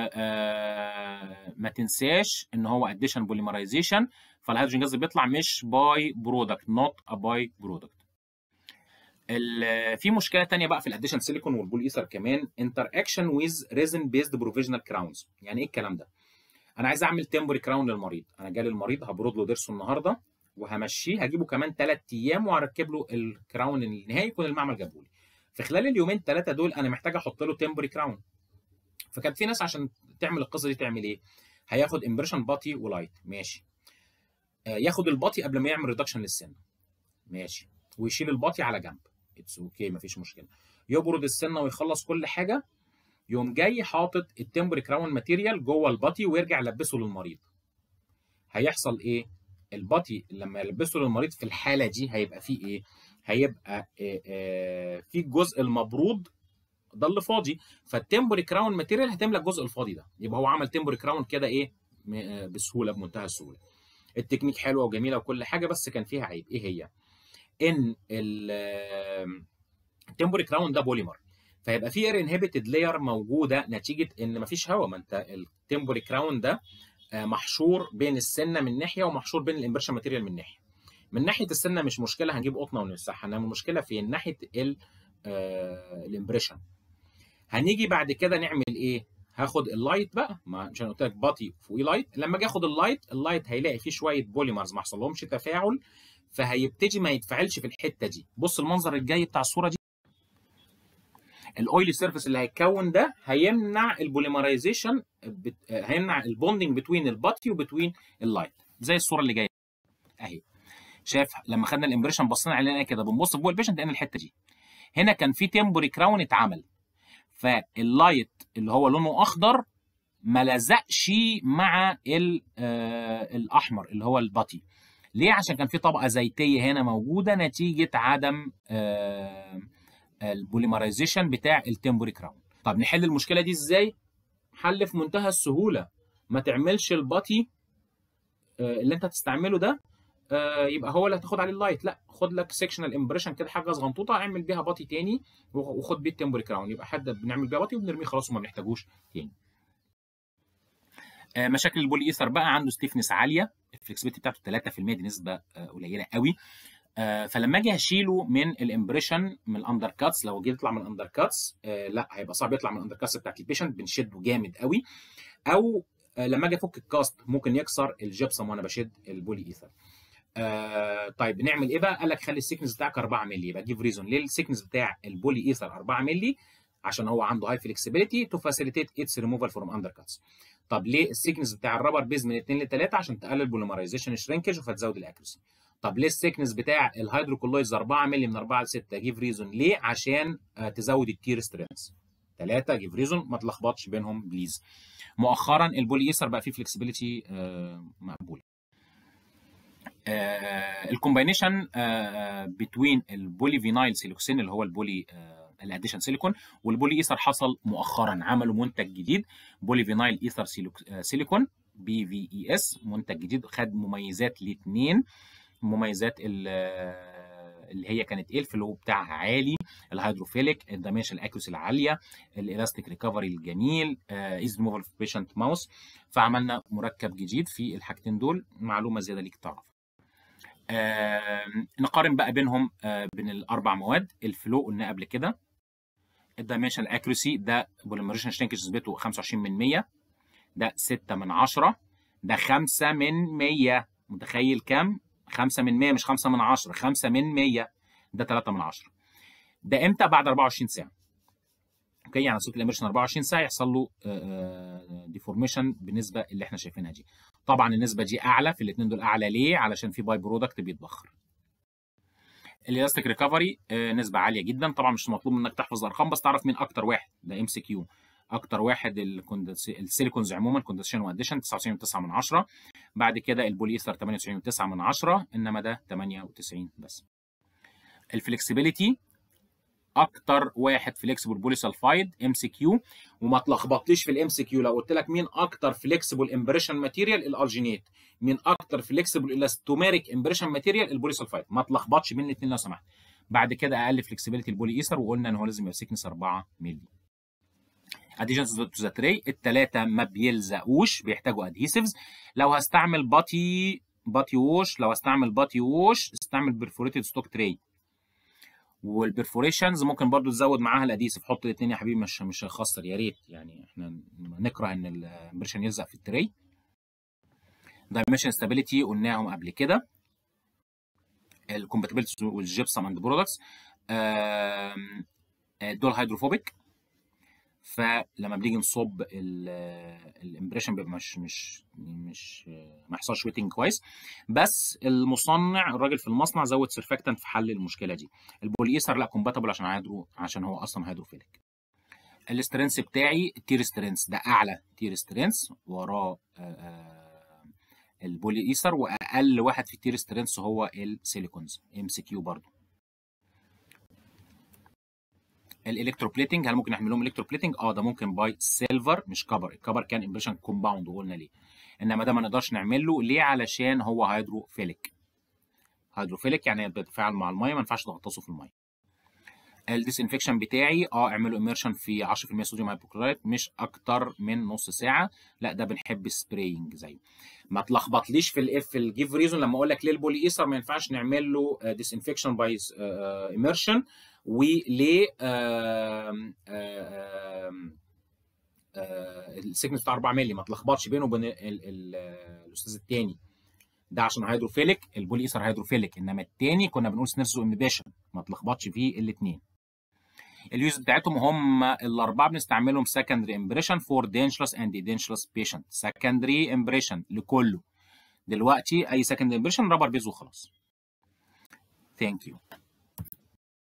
ما تنساش ان هو اديشن بوليمرايزيشن فالهيدروجين جاز بيطلع مش باي برودكت نوت ا باي برودكت ال- في مشكله تانية بقى في الاديشن سيليكون والبول ايثر كمان انتر اكشن ويز ريزن بيزد بروفيجنال كراونز يعني ايه الكلام ده انا عايز اعمل تمبري كراون للمريض انا جالي المريض هبرد له ضرسه النهارده وهمشيه هجيبه كمان ثلاث ايام وهركب له الكراون النهائي يكون المعمل جابه لي في خلال اليومين ثلاثه دول انا محتاج احط له تمبري كراون فكانت في ناس عشان تعمل القصه دي تعمل ايه هياخد امبريشن باتي ولايت ماشي آه، ياخد الباتي قبل ما يعمل ريدكشن للسن ماشي ويشيل الباطي على جنب اتس اوكي مفيش مشكله يبرد السنه ويخلص كل حاجه يقوم جاي حاطط التمبري كراون ماتيريال جوه الباطي ويرجع يلبسه للمريض هيحصل ايه الباطي لما يلبسه للمريض في الحاله دي هيبقى فيه ايه هيبقى آه، آه، في الجزء المبرود ده اللي فاضي فالتمبري كراون ماتيريال هتملى الجزء الفاضي ده يبقى هو عمل تمبري كراون كده ايه م- آه، بسهوله بمنتهى السهوله التكنيك حلوه وجميله وكل حاجه بس كان فيها عيب ايه هي ان التمبري كراون ده بوليمر فيبقى في اير انهبيتد لاير موجوده نتيجه ان مفيش هواء ما انت التمبري كراون ده آه، محشور بين السنه من ناحيه ومحشور بين الامبرشن ماتيريال من ناحيه من ناحيه السنه مش مشكله هنجيب قطنه ونمسحها انما المشكله في ناحيه ال- آه، الامبريشن هنيجي بعد كده نعمل ايه هاخد اللايت بقى ما عشان قلت لك باتي فوقيه لايت لما اجي اخد اللايت اللايت هيلاقي فيه شويه بوليمرز ما حصلهمش تفاعل فهيبتدي ما يتفاعلش في الحته دي بص المنظر الجاي بتاع الصوره دي الاويلي سيرفيس اللي هيتكون ده هيمنع البوليمرايزيشن بت... هيمنع البوندنج بتوين الباتي وبتوين اللايت زي الصوره اللي جايه اهي شايف لما خدنا الامبريشن بصينا علينا كده بنبص جوه البيشنت لقينا الحته دي هنا كان في تمبوري كراون اتعمل فاللايت اللي هو لونه اخضر ما لزقش مع ال- آه، الاحمر اللي هو الباتي ليه عشان كان في طبقه زيتيه هنا موجوده نتيجه عدم آه، البوليمرايزيشن بتاع التمبوري كراون طب نحل المشكله دي ازاي حل في منتهى السهوله ما تعملش الباتي آه، اللي انت هتستعمله ده آه، يبقى هو اللي هتاخد عليه اللايت لا خد لك سيكشنال امبريشن كده حاجه صغنطوطه اعمل بيها باتي تاني وخد بيه التمبوري كراون يبقى حد بنعمل بيها باتي وبنرميه خلاص وما بنحتاجوش تاني آه، مشاكل البولي ايثر بقى عنده ستيفنس عاليه الفلكسبيتي بتاعته 3% دي نسبه آه، قليله قوي آه، فلما اجي هشيله من الامبريشن من الاندر كاتس لو جيت يطلع من الاندر كاتس آه، لا هيبقى صعب يطلع من الاندر كاتس بتاعت البيشنت بنشده جامد قوي او آه، لما اجي افك الكاست ممكن يكسر الجبسم وانا بشد البولي ايثر آه طيب نعمل ايه بقى؟ قال لك خلي السيكنس بتاعك 4 مللي يبقى جيف ريزون ليه السيكنس بتاع البولي ايثر 4 مللي عشان هو عنده هاي فلكسبيليتي تو فاسيليتيت اتس ريموفال فروم اندر كاتس طب ليه السيكنس بتاع الرابر بيز من 2 ل 3 عشان تقلل بوليمرايزيشن شرينكج فتزود الاكيرسي طب ليه السيكنس بتاع الهيدروكولويدز 4 مللي من 4 ل 6 جيف ريزون ليه عشان آه تزود التير سترينث 3 جيف ريزون ما تلخبطش بينهم بليز مؤخرا البولي ايثر بقى فيه فلكسبيليتي آه مقبوله الكومباينيشن بتوين البولي فينايل سيلوكسين اللي هو البولي الاديشن سيليكون والبولي ايثر حصل مؤخرا عملوا منتج جديد بولي فينايل ايثر سيليكون بي في اي اس منتج جديد خد مميزات الاثنين مميزات اللي هي كانت ايه الفلو بتاعها عالي الهيدروفيليك الدايمنشن اكيوسي العاليه الالاستيك ريكفري الجميل ايز ريموفال في بيشنت ماوس فعملنا مركب جديد في الحاجتين دول معلومه زياده ليك تعرف آه نقارن بقى بينهم آه بين الاربع مواد الفلو قلنا قبل كده الدايمنشن اكيورسي ده بوليمريشن شرينكج نسبته 25 من 100 ده 6 من 10 ده 5 من 100 متخيل كام 5 من 100 مش 5 من 10 5 من 100 ده 3 من 10 ده امتى بعد 24 ساعه اوكي يعني صوت الاميرشن 24 ساعه يحصل له ديفورميشن بالنسبه اللي احنا شايفينها دي طبعا النسبه دي اعلى في الاثنين دول اعلى ليه علشان في باي برودكت بيتبخر الالاستيك ريكفري نسبه عاليه جدا طبعا مش مطلوب منك تحفظ ارقام بس تعرف مين اكتر واحد ده ام سي كيو اكتر واحد السيليكونز عموما كوندنسيشن واديشن 99.9 من 10 بعد كده البوليستر 98.9 من 10 انما ده 98 بس الفلكسبيليتي اكتر واحد فليكسبل بوليسلفايد ام سي كيو وما تلخبطليش في الام سي كيو لو قلت لك مين اكتر فليكسبل امبريشن ماتيريال الالجينيت مين اكتر فليكسبل الاستوميريك امبريشن ماتيريال البوليسلفايد ما تلخبطش بين الاثنين لو سمحت بعد كده اقل فليكسبيليتي البولي ايثر وقلنا ان هو لازم يبقى سيكنس 4 مللي اديشنز تو ذا تري الثلاثه ما بيلزقوش بيحتاجوا ادهيسيفز لو هستعمل باتي باتي ووش لو هستعمل باتي ووش استعمل برفوريتد ستوك تري والبرفوريشنز ممكن برضو تزود معاها الاديسيف حط الاثنين يا حبيبي مش مش هيخسر يا ريت يعني احنا نكره ان الامبريشن يلزق في التري دايمنشن ستابيليتي قلناهم قبل كده الكومباتيبلتي والجيبسم اند برودكتس دول هيدروفوبيك فلما بنيجي نصب الامبريشن بيبقى مش مش مش ما يحصلش ويتنج كويس بس المصنع الراجل في المصنع زود سيرفكتنت في حل المشكله دي البولي ايثر لا كومباتبل عشان هيدرو عشان هو اصلا هيدروفيليك الاسترنس بتاعي تير سترنس ده اعلى تير سترنس وراه البولي ايثر واقل واحد في التير سترنس هو السيليكونز ام سي كيو برضه الالكتروبليتنج هل ممكن نعمل لهم الكتروبليتنج اه ده ممكن باي سيلفر مش كبر الكبر كان امبريشن كومباوند وقلنا ليه انما ده ما نقدرش نعمل له ليه علشان هو هيدروفيليك هيدروفيليك يعني بيتفاعل مع الميه ما ينفعش تغطسه في الميه الديسانفكشن بتاعي اه اعمله اميرشن في 10% صوديوم هايبوكلورايت مش اكتر من نص ساعه لا ده بنحب سبراينج زيه ما تلخبطليش في الاف في الجيف ريزون لما اقول لك ليه البولي ايثر ما ينفعش نعمل له ديسانفكشن باي اميرشن وليه السيجنس بتاع 4 مللي ما تلخبطش بينه وبين الاستاذ الثاني ده عشان هيدروفيليك البولي ايثر هيدروفيليك انما الثاني كنا بنقول سنيرزو امبيشن ما تلخبطش فيه الاثنين اليوز بتاعتهم هم الاربعه بنستعملهم سكندري امبريشن فور دينشلس اند دينشلس بيشنت سكندري امبريشن لكله دلوقتي اي سكندري امبريشن رابر بيز وخلاص ثانك يو